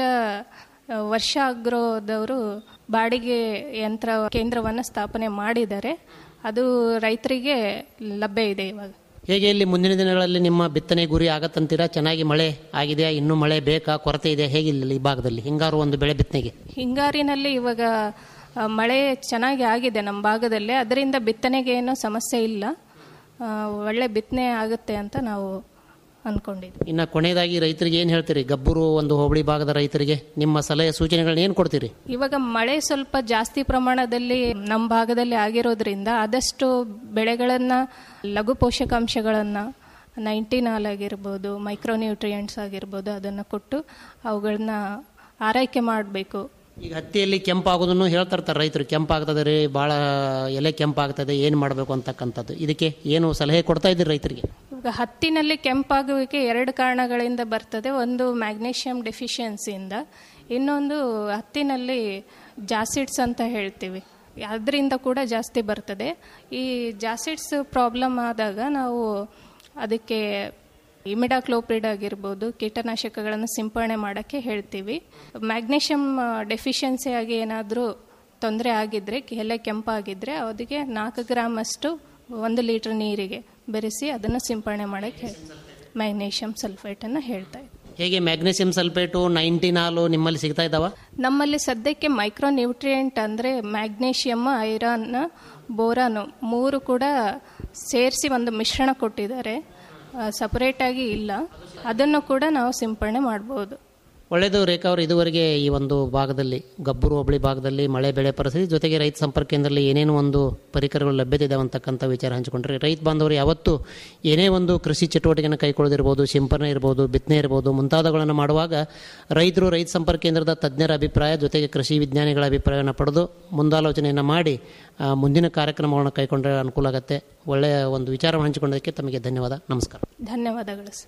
ಆ, ವರ್ಷ ಅಗ್ರೋದವರು ಬಾಡಿಗೆ ಯಂತ್ರ ಕೇಂದ್ರವನ್ನು ಸ್ಥಾಪನೆ ಮಾಡಿದ್ದಾರೆ ಅದು ರೈತರಿಗೆ ಲಭ್ಯ ಇದೆ ಇವಾಗ ಹೇಗೆ ಇಲ್ಲಿ ಮುಂದಿನ ದಿನಗಳಲ್ಲಿ ನಿಮ್ಮ ಬಿತ್ತನೆ ಗುರಿ ಆಗತ್ತಂತೀರಾ ಚೆನ್ನಾಗಿ ಮಳೆ ಆಗಿದೆಯಾ ಇನ್ನೂ ಮಳೆ ಬೇಕಾ ಕೊರತೆ ಇದೆ ಹೇಗಿಲ್ಲ ಈ ಭಾಗದಲ್ಲಿ ಹಿಂಗಾರು ಒಂದು ಬೆಳೆ ಬಿತ್ತನೆಗೆ ಹಿಂಗಾರಿನಲ್ಲಿ ಇವಾಗ ಆ, ಮಳೆ ಚೆನ್ನಾಗಿ ಆಗಿದೆ ನಮ್ಮ ಭಾಗದಲ್ಲಿ ಅದರಿಂದ ಬಿತ್ತನೆಗೆ ಏನೂ ಸಮಸ್ಯೆ ಇಲ್ಲ ಆ, ಒಳ್ಳೆ ಬಿತ್ತನೆ ಆಗುತ್ತೆ ಅಂತ ನಾವು ಅಂದ್ಕೊಂಡಿದ್ವಿ ಇನ್ನು ಕೊನೆಯದಾಗಿ ರೈತರಿಗೆ ಏನು ಹೇಳ್ತೀರಿ ಗಬ್ಬೂರು ಒಂದು ಹೋಬಳಿ ಭಾಗದ ರೈತರಿಗೆ ನಿಮ್ಮ ಸಲಹೆ ಸೂಚನೆಗಳನ್ನ ಏನು ಕೊಡ್ತೀರಿ ಇವಾಗ ಮಳೆ ಸ್ವಲ್ಪ ಜಾಸ್ತಿ ಪ್ರಮಾಣದಲ್ಲಿ ನಮ್ಮ ಭಾಗದಲ್ಲಿ ಆಗಿರೋದ್ರಿಂದ ಆದಷ್ಟು ಬೆಳೆಗಳನ್ನು ಲಘು ಪೋಷಕಾಂಶಗಳನ್ನು ನೈಂಟಿನಾಲ್ ಆಗಿರ್ಬೋದು ಮೈಕ್ರೋನ್ಯೂಟ್ರಿಯೆಂಟ್ಸ್ ಆಗಿರ್ಬೋದು ಅದನ್ನು ಕೊಟ್ಟು ಅವುಗಳನ್ನ ಆರೈಕೆ ಮಾಡಬೇಕು ಈಗ ಹತ್ತಿಯಲ್ಲಿ ಕೆಂಪಾಗೋದನ್ನು ಹೇಳ್ತಾ ಇರ್ತಾರೆ ರೈತರು ಕೆಂಪಾಗ್ತದೆ ರೀ ಭಾಳ ಎಲೆ ಕೆಂಪಾಗ್ತದೆ ಏನು ಮಾಡಬೇಕು ಅಂತಕ್ಕಂಥದ್ದು ಇದಕ್ಕೆ ಏನು ಸಲಹೆ ಕೊಡ್ತಾ ಇದ್ದೀರಿ ರೈತರಿಗೆ ಇವಾಗ ಹತ್ತಿನಲ್ಲಿ ಕೆಂಪಾಗುವಿಕೆ ಎರಡು ಕಾರಣಗಳಿಂದ ಬರ್ತದೆ ಒಂದು ಮ್ಯಾಗ್ನೀಷಿಯಂ ಡೆಫಿಷಿಯನ್ಸಿಯಿಂದ ಇನ್ನೊಂದು ಹತ್ತಿನಲ್ಲಿ ಜಾಸಿಡ್ಸ್ ಅಂತ ಹೇಳ್ತೀವಿ ಅದರಿಂದ ಕೂಡ ಜಾಸ್ತಿ ಬರ್ತದೆ ಈ ಜಾಸಿಡ್ಸ್ ಪ್ರಾಬ್ಲಮ್ ಆದಾಗ ನಾವು ಅದಕ್ಕೆ ಇಮಿಡಾಕ್ಲೋಪ್ರಿಡ್ ಆಗಿರ್ಬೋದು ಕೀಟನಾಶಕಗಳನ್ನು ಸಿಂಪರಣೆ ಮಾಡೋಕ್ಕೆ ಹೇಳ್ತೀವಿ ಮ್ಯಾಗ್ನೀಷಿಯಂ ಡೆಫಿಷಿಯನ್ಸಿ ಆಗಿ ಏನಾದರೂ ತೊಂದರೆ ಆಗಿದ್ದರೆ ಎಲೆ ಕೆಂಪಾಗಿದ್ದರೆ ಅದಕ್ಕೆ ನಾಲ್ಕು ಗ್ರಾಮ್ ಅಷ್ಟು ಒಂದು ಲೀಟ್ರ್ ನೀರಿಗೆ ಬೆರೆಸಿ ಅದನ್ನು ಸಿಂಪರಣೆ ಮಾಡೋಕ್ಕೆ ಮ್ಯಾಗ್ನೀಷಿಯಂ ಸಲ್ಫೇಟನ್ನು ಹೇಳ್ತಾ ಇದ್ದೀವಿ ಹೇಗೆ ಮ್ಯಾಗ್ನೀಷಿಯಂ ಸಲ್ಫೇಟು ನೈಂಟಿನಾಲು ನಿಮ್ಮಲ್ಲಿ ಸಿಗ್ತಾ ಇದ್ದಾವ ನಮ್ಮಲ್ಲಿ ಸದ್ಯಕ್ಕೆ ಮೈಕ್ರೋ ನ್ಯೂಟ್ರಿಯೆಂಟ್ ಅಂದರೆ ಮ್ಯಾಗ್ನೀಷಿಯಮ್ ಐರನ್ ಬೋರಾನು ಮೂರು ಕೂಡ ಸೇರಿಸಿ ಒಂದು ಮಿಶ್ರಣ ಕೊಟ್ಟಿದ್ದಾರೆ ಸಪರೇಟಾಗಿ ಇಲ್ಲ ಅದನ್ನು ಕೂಡ ನಾವು ಸಿಂಪರಣೆ ಮಾಡ್ಬೋದು ಒಳ್ಳೆಯದು ರೇಖಾ ಅವರು ಇದುವರೆಗೆ ಈ ಒಂದು ಭಾಗದಲ್ಲಿ ಗಬ್ಬೂರು ಹೋಬಳಿ ಭಾಗದಲ್ಲಿ ಮಳೆ ಬೆಳೆ ಪರಿಸ್ಥಿತಿ ಜೊತೆಗೆ ರೈತ ಸಂಪರ್ಕ ಕೇಂದ್ರದಲ್ಲಿ ಏನೇನು ಒಂದು ಪರಿಕರಗಳು ಲಭ್ಯತೆ ಇದಾವೆ ಅಂತಕ್ಕಂಥ ವಿಚಾರ ಹಂಚಿಕೊಂಡ್ರೆ ರೈತ ಬಾಂಧವರು ಯಾವತ್ತೂ ಏನೇ ಒಂದು ಕೃಷಿ ಚಟುವಟಿಕೆಯನ್ನು ಕೈಗೊಳ್ಳೋದಿರ್ಬೋದು ಸಿಂಪರಣೆ ಇರ್ಬೋದು ಬಿತ್ತನೆ ಇರ್ಬೋದು ಮುಂತಾದವುಗಳನ್ನು ಮಾಡುವಾಗ ರೈತರು ರೈತ ಸಂಪರ್ಕ ಕೇಂದ್ರದ ತಜ್ಞರ ಅಭಿಪ್ರಾಯ ಜೊತೆಗೆ ಕೃಷಿ ವಿಜ್ಞಾನಿಗಳ ಅಭಿಪ್ರಾಯವನ್ನು ಪಡೆದು ಮುಂದಾಲೋಚನೆಯನ್ನು ಮಾಡಿ ಆ, ಮುಂದಿನ ಕಾರ್ಯಕ್ರಮಗಳನ್ನು ಕೈಗೊಂಡ್ರೆ ಅನುಕೂಲ ಆಗುತ್ತೆ ಒಳ್ಳೆಯ ಒಂದು ವಿಚಾರವನ್ನು ಹಂಚಿಕೊಂಡದಕ್ಕೆ ತಮಗೆ ಧನ್ಯವಾದ ನಮಸ್ಕಾರ ಧನ್ಯವಾದಗಳು ಸರ್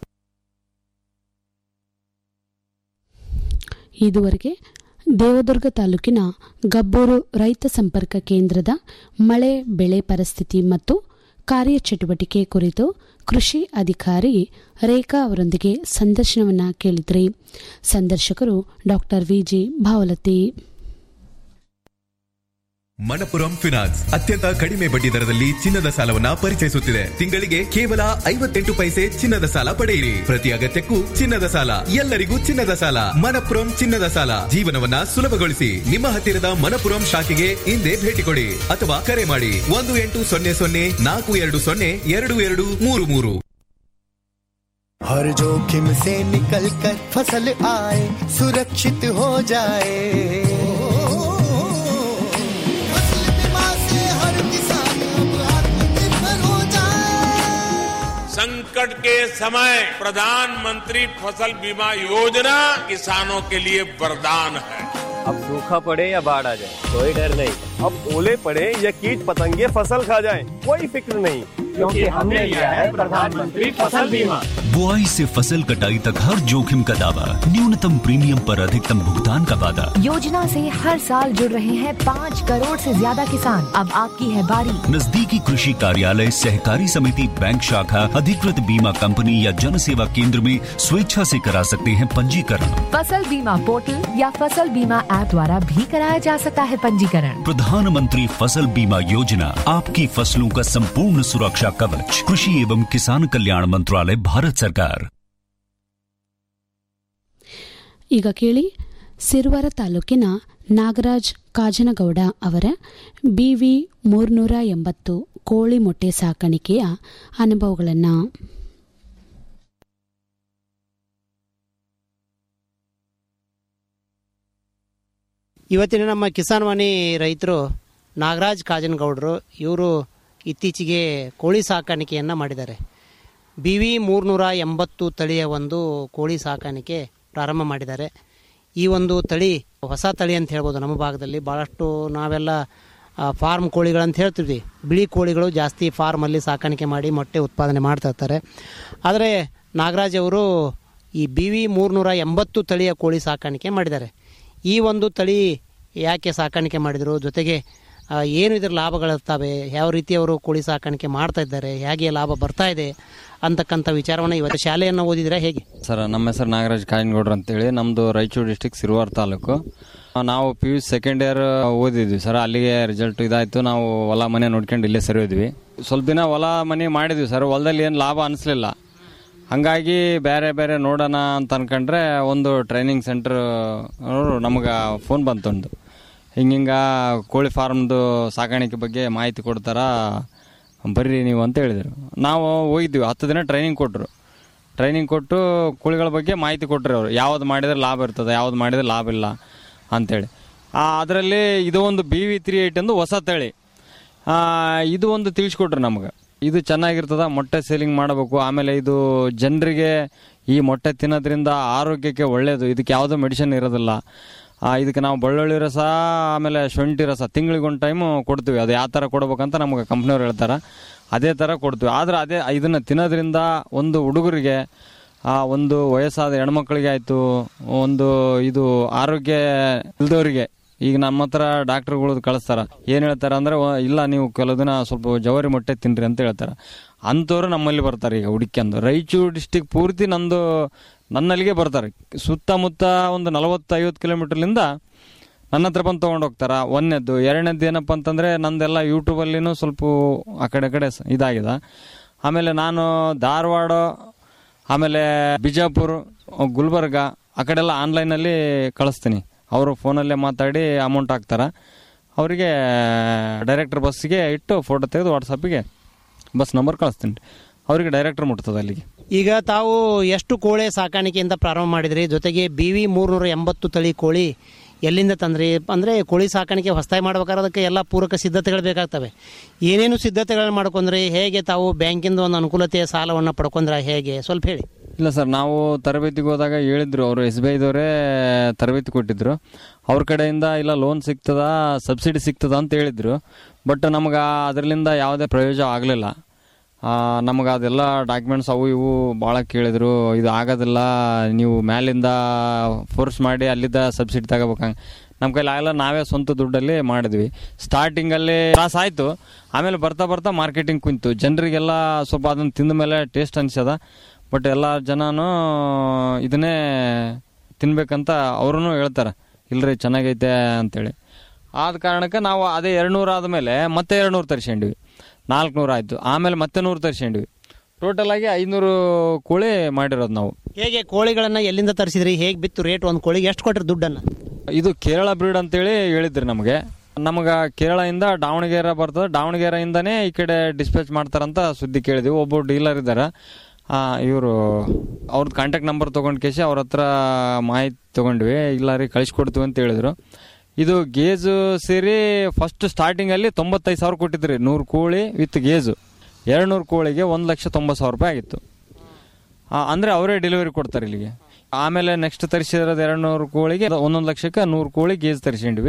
ಇದುವರೆಗೆ ದೇವದುರ್ಗ ತಾಲೂಕಿನ ಗಬ್ಬೂರು ರೈತ ಸಂಪರ್ಕ ಕೇಂದ್ರದ ಮಳೆ ಬೆಳೆ ಪರಿಸ್ಥಿತಿ ಮತ್ತು ಕಾರ್ಯಚಟುವಟಿಕೆ ಕುರಿತು ಕೃಷಿ ಅಧಿಕಾರಿ ರೇಖಾ ಅವರೊಂದಿಗೆ ಸಂದರ್ಶನವನ್ನ ಕೇಳಿದ್ರಿ ಸಂದರ್ಶಕರು ಡಾಕ್ಟರ್ ವಿಜಿ ಭಾವಲತಿ ಮಣಪುರಂ ಫಿನಾನ್ಸ್ ಅತ್ಯಂತ ಕಡಿಮೆ ಬಡ್ಡಿ ದರದಲ್ಲಿ ಚಿನ್ನದ ಸಾಲವನ್ನ ಪರಿಚಯಿಸುತ್ತಿದೆ ತಿಂಗಳಿಗೆ ಕೇವಲ ಐವತ್ತೆಂಟು ಪೈಸೆ ಚಿನ್ನದ ಸಾಲ ಪಡೆಯಿರಿ ಪ್ರತಿ ಅಗತ್ಯಕ್ಕೂ ಚಿನ್ನದ ಸಾಲ ಎಲ್ಲರಿಗೂ ಚಿನ್ನದ ಸಾಲ ಮಣಪುರಂ ಚಿನ್ನದ ಸಾಲ ಜೀವನವನ್ನ ಸುಲಭಗೊಳಿಸಿ ನಿಮ್ಮ ಹತ್ತಿರದ ಮಣಪುರಂ ಶಾಖೆಗೆ ಇಂದೇ ಭೇಟಿ ಕೊಡಿ ಅಥವಾ ಕರೆ ಮಾಡಿ ಒಂದು ಎಂಟು ಸೊನ್ನೆ ಸೊನ್ನೆ ನಾಲ್ಕು ಎರಡು ಸೊನ್ನೆ ಎರಡು ಎರಡು ಮೂರು ಮೂರು हर जोखिम से निकल कर फसल आए सुरक्षित हो जाए फसल बीमा से हर किसान अब संकट के समय प्रधानमंत्री फसल बीमा योजना किसानों के लिए वरदान है अब सूखा पड़े या बाढ़ आ जाए कोई डर नहीं अब ओले पड़े या कीट पतंगे फसल खा जाए कोई फिक्र नहीं क्योंकि हमने लिया है प्रधानमंत्री फसल बीमा बुआई से फसल कटाई तक हर जोखिम का दावा न्यूनतम प्रीमियम पर अधिकतम भुगतान का वादा योजना से हर साल जुड़ रहे हैं पाँच करोड़ से ज्यादा किसान अब आपकी है बारी नजदीकी कृषि कार्यालय सहकारी समिति बैंक शाखा अधिकृत बीमा कंपनी या जन सेवा केंद्र में स्वेच्छा से करा सकते हैं पंजीकरण फसल बीमा पोर्टल या फसल बीमा ऐप द्वारा भी कराया जा सकता है पंजीकरण प्रधानमंत्री फसल बीमा योजना आपकी फसलों का संपूर्ण सुरक्षा कवच कृषि एवं किसान कल्याण मंत्रालय भारत सरकार ಈಗ ಕೇಳಿ ಸಿರುವರ ತಾಲೂಕಿನ ನಾಗರಾಜ್ ಕಾಜನಗೌಡ ಅವರ ಬಿವಿ ಮೂರ್ನೂರ ಎಂಬತ್ತು ಕೋಳಿ ಮೊಟ್ಟೆ ಸಾಕಾಣಿಕೆಯ ಅನುಭವಗಳನ್ನು ಇವತ್ತಿನ ನಮ್ಮ ಕಿಸಾನ್ ವಾಣಿ ರೈತರು ನಾಗರಾಜ್ ಕಾಜನಗೌಡರು ಇವರು ಇತ್ತೀಚೆಗೆ ಕೋಳಿ ಸಾಕಾಣಿಕೆಯನ್ನು ಮಾಡಿದ್ದಾರೆ ಬಿ ವಿ ಮೂರ್ನೂರ ಎಂಬತ್ತು ತಳಿಯ ಒಂದು ಕೋಳಿ ಸಾಕಾಣಿಕೆ ಪ್ರಾರಂಭ ಮಾಡಿದ್ದಾರೆ ಈ ಒಂದು ತಳಿ ಹೊಸ ತಳಿ ಅಂತ ಹೇಳ್ಬೋದು ನಮ್ಮ ಭಾಗದಲ್ಲಿ ಭಾಳಷ್ಟು ನಾವೆಲ್ಲ ಆ, ಫಾರ್ಮ್ ಕೋಳಿಗಳಂತ ಹೇಳ್ತೀವಿ ಬಿಳಿ ಕೋಳಿಗಳು ಜಾಸ್ತಿ ಫಾರ್ಮಲ್ಲಿ ಸಾಕಾಣಿಕೆ ಮಾಡಿ ಮೊಟ್ಟೆ ಉತ್ಪಾದನೆ ಮಾಡ್ತಾ ಇರ್ತಾರೆ ಆದರೆ ನಾಗರಾಜ್ ಅವರು ಈ ಬಿ ವಿ ಮೂರ್ನೂರ ಎಂಬತ್ತು ತಳಿಯ ಕೋಳಿ ಸಾಕಾಣಿಕೆ ಮಾಡಿದ್ದಾರೆ ಈ ಒಂದು ತಳಿ ಯಾಕೆ ಸಾಕಾಣಿಕೆ ಮಾಡಿದರು ಜೊತೆಗೆ ಆ, ಏನು ಇದರ ಲಾಭಗಳಿರ್ತವೆ ಯಾವ ರೀತಿ ಅವರು ಕೋಳಿ ಸಾಕಾಣಿಕೆ ಮಾಡ್ತಾ ಇದ್ದಾರೆ ಹೇಗೆ ಲಾಭ ಬರ್ತಾ ಇದೆ ಅಂತಕ್ಕಂಥ ವಿಚಾರವನ್ನು ಇವತ್ತು ಶಾಲೆಯನ್ನು ಓದಿದ್ರೆ ಹೇಗೆ ಸರ್ ನಮ್ಮ ಹೆಸರು ನಾಗರಾಜ್ ಕಾಯನ್ಗೌಡ್ರು ಅಂತೇಳಿ ನಮ್ಮದು ರಾಯಚೂರು ಡಿಸ್ಟಿಕ್ ಸಿರುವಾರ್ ತಾಲೂಕು ನಾವು ಪಿ ಯು ಸೆಕೆಂಡ್ ಇಯರ್ ಓದಿದ್ವಿ ಸರ್ ಅಲ್ಲಿಗೆ ರಿಸಲ್ಟ್ ಇದಾಯಿತು ನಾವು ಹೊಲ ಮನೆ ನೋಡ್ಕೊಂಡು ಇಲ್ಲೇ ಸರಿ ಹೋದ್ವಿ ಸ್ವಲ್ಪ ದಿನ ಹೊಲ ಮನೆ ಮಾಡಿದ್ವಿ ಸರ್ ಹೊಲದಲ್ಲಿ ಏನು ಲಾಭ ಅನಿಸ್ಲಿಲ್ಲ ಹಂಗಾಗಿ ಬೇರೆ ಬೇರೆ ನೋಡೋಣ ಅಂತ ಅನ್ಕೊಂಡ್ರೆ ಒಂದು ಟ್ರೈನಿಂಗ್ ಸೆಂಟರ್ ನಮಗೆ ಫೋನ್ ಬಂತೊಂದು ಹಿಂಗಿಂಗ ಕೋಳಿ ಫಾರ್ಮ್ದು ಸಾಕಾಣಿಕೆ ಬಗ್ಗೆ ಮಾಹಿತಿ ಕೊಡ್ತಾರ ಬರ್ರಿ ನೀವು ಅಂತ ಹೇಳಿದರು ನಾವು ಹೋಗಿದ್ವಿ ಹತ್ತು ದಿನ ಟ್ರೈನಿಂಗ್ ಕೊಟ್ಟರು ಟ್ರೈನಿಂಗ್ ಕೊಟ್ಟು ಕೋಳಿಗಳ ಬಗ್ಗೆ ಮಾಹಿತಿ ಕೊಟ್ಟರು ಅವರು ಯಾವ್ದು ಮಾಡಿದ್ರೆ ಲಾಭ ಇರ್ತದೆ ಯಾವ್ದು ಮಾಡಿದ್ರೆ ಲಾಭ ಇಲ್ಲ ಅಂತೇಳಿ ಅದರಲ್ಲಿ ಇದು ಒಂದು ಬಿ ವಿ ತ್ರೀ ಏಯ್ಟ್ ಎಂದು ಹೊಸ ತಳಿ ಆ, ಇದು ಒಂದು ತಿಳಿಸ್ಕೊಟ್ರು ನಮಗೆ ಇದು ಚೆನ್ನಾಗಿರ್ತದ ಮೊಟ್ಟೆ ಸೇಲಿಂಗ್ ಮಾಡಬೇಕು ಆಮೇಲೆ ಇದು ಜನರಿಗೆ ಈ ಮೊಟ್ಟೆ ತಿನ್ನೋದ್ರಿಂದ ಆರೋಗ್ಯಕ್ಕೆ ಒಳ್ಳೆಯದು ಇದಕ್ಕೆ ಯಾವುದೋ ಮೆಡಿಸಿನ್ ಇರೋದಿಲ್ಲ ಆ, ಇದಕ್ಕೆ ನಾವು ಬೆಳ್ಳುಳ್ಳಿ ರಸ ಆಮೇಲೆ ಶುಂಠಿ ರಸ ತಿಂಗಳಿಗೊಂದು ಟೈಮು ಕೊಡ್ತೀವಿ ಅದು ಯಾವ ಥರ ಕೊಡ್ಬೇಕಂತ ನಮಗೆ ಕಂಪ್ನಿಯವ್ರು ಹೇಳ್ತಾರೆ ಅದೇ ಥರ ಕೊಡ್ತೀವಿ ಆದರೆ ಅದೇ ಇದನ್ನು ತಿನ್ನೋದ್ರಿಂದ ಒಂದು ಹುಡುಗರಿಗೆ ಆ ಒಂದು ವಯಸ್ಸಾದ ಹೆಣ್ಮಕ್ಳಿಗೆ ಆಯಿತು ಒಂದು ಇದು ಆರೋಗ್ಯ ಇಲ್ದವರಿಗೆ ಈಗ ನಮ್ಮ ಹತ್ರ ಡಾಕ್ಟರ್ಗಳು ಕಳಿಸ್ತಾರ ಏನು ಹೇಳ್ತಾರೆ ಅಂದ್ರೆ "ಓ, ಇಲ್ಲ ನೀವು ಕೆಲವು ದಿನ ಸ್ವಲ್ಪ ಜವಾರಿ ಮೊಟ್ಟೆ ತಿನ್ರಿ ಅಂತ ಹೇಳ್ತಾರೆ ಅಂಥವ್ರು ನಮ್ಮಲ್ಲಿ ಬರ್ತಾರೆ ಈಗ ಹುಡುಕ್ಯಂದು ರಾಯಚೂರು ಡಿಸ್ಟಿಕ್ ಪೂರ್ತಿ ನಂದು ನನ್ನಲ್ಲಿಗೆ ಬರ್ತಾರೆ ಸುತ್ತಮುತ್ತ ಒಂದು ನಲವತ್ತು ಐವತ್ತು ಕಿಲೋಮೀಟರ್ಲಿಂದ ನನ್ನ ಹತ್ರ ಬಂದು ತೊಗೊಂಡು ಹೋಗ್ತಾರ ಒಂದನೇದ್ದು ಎರಡನೇದ್ದು ಏನಪ್ಪ ಅಂತಂದರೆ ನಂದೆಲ್ಲ ಯೂಟ್ಯೂಬಲ್ಲಿನೂ ಸ್ವಲ್ಪ ಆ ಕಡೆ ಕಡೆ ಸ- ಇದಾಗಿದೆ ಆಮೇಲೆ ನಾನು ಧಾರವಾಡ ಆಮೇಲೆ ಬಿಜಾಪುರ ಗುಲ್ಬರ್ಗ ಆ ಕಡೆ ಎಲ್ಲ ಆನ್ಲೈನಲ್ಲಿ ಕಳಿಸ್ತೀನಿ ಅವರು ಫೋನಲ್ಲೇ ಮಾತಾಡಿ ಅಮೌಂಟ್ ಹಾಕ್ತಾರೆ ಅವರಿಗೆ ಡೈರೆಕ್ಟರ್ ಬಸ್ಸಿಗೆ ಇಟ್ಟು ಫೋಟೋ ತೆಗೆದು ವಾಟ್ಸಪ್ಪಿಗೆ ಬಸ್ ನಂಬರ್ ಕಳಿಸ್ತೀನಿ ಅವರಿಗೆ ಡೈರೆಕ್ಟರ್ ಮುಟ್ತದೆ ಅಲ್ಲಿಗೆ ಈಗ ತಾವು ಎಷ್ಟು ಕೋಳಿ ಸಾಕಾಣಿಕೆಯಿಂದ ಪ್ರಾರಂಭ ಮಾಡಿದ್ರಿ ಜೊತೆಗೆ ಬಿ ವಿ ಮೂರ್ನೂರ ಎಂಬತ್ತು ತಳಿ ಕೋಳಿ ಎಲ್ಲಿಂದ ತಂದ್ರಿ ಅಂದರೆ ಕೋಳಿ ಸಾಕಾಣಿಕೆ ಹೊಸದಾಗಿ ಮಾಡ್ಬೇಕಾದ್ರೆ ಅದಕ್ಕೆ ಎಲ್ಲ ಪೂರಕ ಸಿದ್ಧತೆಗಳು ಬೇಕಾಗ್ತವೆ ಏನೇನು ಸಿದ್ಧತೆಗಳನ್ನ ಮಾಡ್ಕೊಂಡ್ರಿ ಹೇಗೆ ತಾವು ಬ್ಯಾಂಕಿಂದ ಒಂದು ಅನುಕೂಲತೆಯ ಸಾಲವನ್ನು ಪಡ್ಕೊಂಡ್ರ ಹೇಗೆ ಸ್ವಲ್ಪ ಹೇಳಿ ಇಲ್ಲ ಸರ್ ನಾವು ತರಬೇತಿಗೆ ಹೋದಾಗ ಹೇಳಿದ್ರು ಅವರು ಎಸ್ ಬಿ ಐದವರೇ ತರಬೇತಿ ಕೊಟ್ಟಿದ್ರು ಅವ್ರ ಕಡೆಯಿಂದ ಇಲ್ಲ ಲೋನ್ ಸಿಗ್ತದ ಸಬ್ಸಿಡಿ ಸಿಗ್ತದ ಅಂತ ಹೇಳಿದ್ರು ಬಟ್ ನಮಗೆ ಅದರಿಂದ ಯಾವುದೇ ಪ್ರಯೋಜನ ಆಗಲಿಲ್ಲ ನಮಗೆ ಅದೆಲ್ಲ ಡಾಕ್ಯುಮೆಂಟ್ಸ್ ಅವು ಇವು ಭಾಳ ಕೇಳಿದ್ರು ಇದು ಆಗೋದಿಲ್ಲ ನೀವು ಮ್ಯಾಲಿಂದ ಫೋರ್ಸ್ ಮಾಡಿ ಅಲ್ಲಿದ್ದ ಸಬ್ಸಿಡಿ ತಗೋಬೇಕಂಗೆ ನಮ್ಮ ಕೈಲಿ ಆಗಲ್ಲ ನಾವೇ ಸ್ವಂತ ದುಡ್ಡಲ್ಲಿ ಮಾಡಿದ್ವಿ ಸ್ಟಾರ್ಟಿಂಗಲ್ಲಿ ತ್ರಾಸ ಆಯಿತು ಆಮೇಲೆ ಬರ್ತಾ ಬರ್ತಾ ಮಾರ್ಕೆಟಿಂಗ್ ಕುಂತು ಜನರಿಗೆಲ್ಲ ಸ್ವಲ್ಪ ಅದನ್ನು ತಿಂದ ಮೇಲೆ ಟೇಸ್ಟ್ ಅನ್ಸದ ಬಟ್ ಎಲ್ಲ ಜನನೂ ಇದನ್ನೇ ತಿನ್ಬೇಕಂತ ಅವ್ರೂ ಹೇಳ್ತಾರೆ ಇಲ್ರಿ ಚೆನ್ನಾಗೈತೆ ಅಂತೇಳಿ ಆದ ಕಾರಣಕ್ಕೆ ನಾವು ಅದೇ ಎರಡುನೂರು ಆದಮೇಲೆ ಮತ್ತೆ ಎರಡುನೂರು ತರಿಸ್ಕೊಂಡ್ವಿ ನಾಲ್ಕುನೂರು ಆಯಿತು ಆಮೇಲೆ ಮತ್ತೆ ನೂರು ತರಿಸ್ಕೊಂಡ್ವಿ ಟೋಟಲ್ ಆಗಿ ಐನೂರು ಕೋಳಿ ಮಾಡಿರೋದು ನಾವು ಹೇಗೆ ಕೋಳಿಗಳನ್ನು ಎಲ್ಲಿಂದ ತರಿಸಿದ್ರಿ ಹೇಗೆ ಬಿತ್ತು ರೇಟ್ ಒಂದು ಕೋಳಿಗೆ ಎಷ್ಟು ಕೊಟ್ರಿ ದುಡ್ಡನ್ನು ಇದು ಕೇರಳ ಬ್ರೀಡ್ ಅಂತೇಳಿ ಹೇಳಿದ್ರಿ ನಮಗೆ ನಮಗೆ ಕೇರಳದಿಂದ ದಾವಣಗೆರೆ ಬರ್ತದೆ ದಾವಣಗೆರೆಯಿಂದನೇ ಈ ಕಡೆ ಡಿಸ್ಪ್ಯಾಚ್ ಮಾಡ್ತಾರಂತ ಸುದ್ದಿ ಕೇಳಿದ್ವಿ ಒಬ್ಬ ಡೀಲರ್ ಇದ್ದಾರೆ ಇವರು ಅವ್ರದ್ದು ಕಾಂಟ್ಯಾಕ್ಟ್ ನಂಬರ್ ತೊಗೊಂಡು ಕೇಸಿ ಅವ್ರ ಹತ್ರ ಮಾಹಿತಿ ತೊಗೊಂಡ್ವಿ ಇಲ್ಲ ರೀ ಕಳಿಸ್ಕೊಡ್ತೀವಿ ಅಂತ ಹೇಳಿದ್ರು ಇದು ಗೇಜು ಸೇರಿ ಫಸ್ಟ್ ಸ್ಟಾರ್ಟಿಂಗಲ್ಲಿ ತೊಂಬತ್ತೈದು ಸಾವಿರ ಕೊಟ್ಟಿದ್ರಿ ನೂರು ಕೋಳಿ ವಿತ್ ಗೇಜು ಎರಡು ನೂರು ಕೋಳಿಗೆ ಒಂದು ಲಕ್ಷ ತೊಂಬತ್ತು ಸಾವಿರ ರೂಪಾಯಿ ಆಗಿತ್ತು ಆ, ಅಂದ್ರೆ ಅವರೇ ಡೆಲಿವರಿ ಕೊಡ್ತಾರೆ ಇಲ್ಲಿಗೆ ಆಮೇಲೆ ನೆಕ್ಸ್ಟ್ ತರಿಸಿರೋದು ಎರಡು ನೂರು ಕೋಳಿಗೆ ಒಂದೊಂದು ಲಕ್ಷಕ್ಕೆ ನೂರು ಕೋಳಿ ಗೇಜ್ ತರಿಸಿದ್ವಿ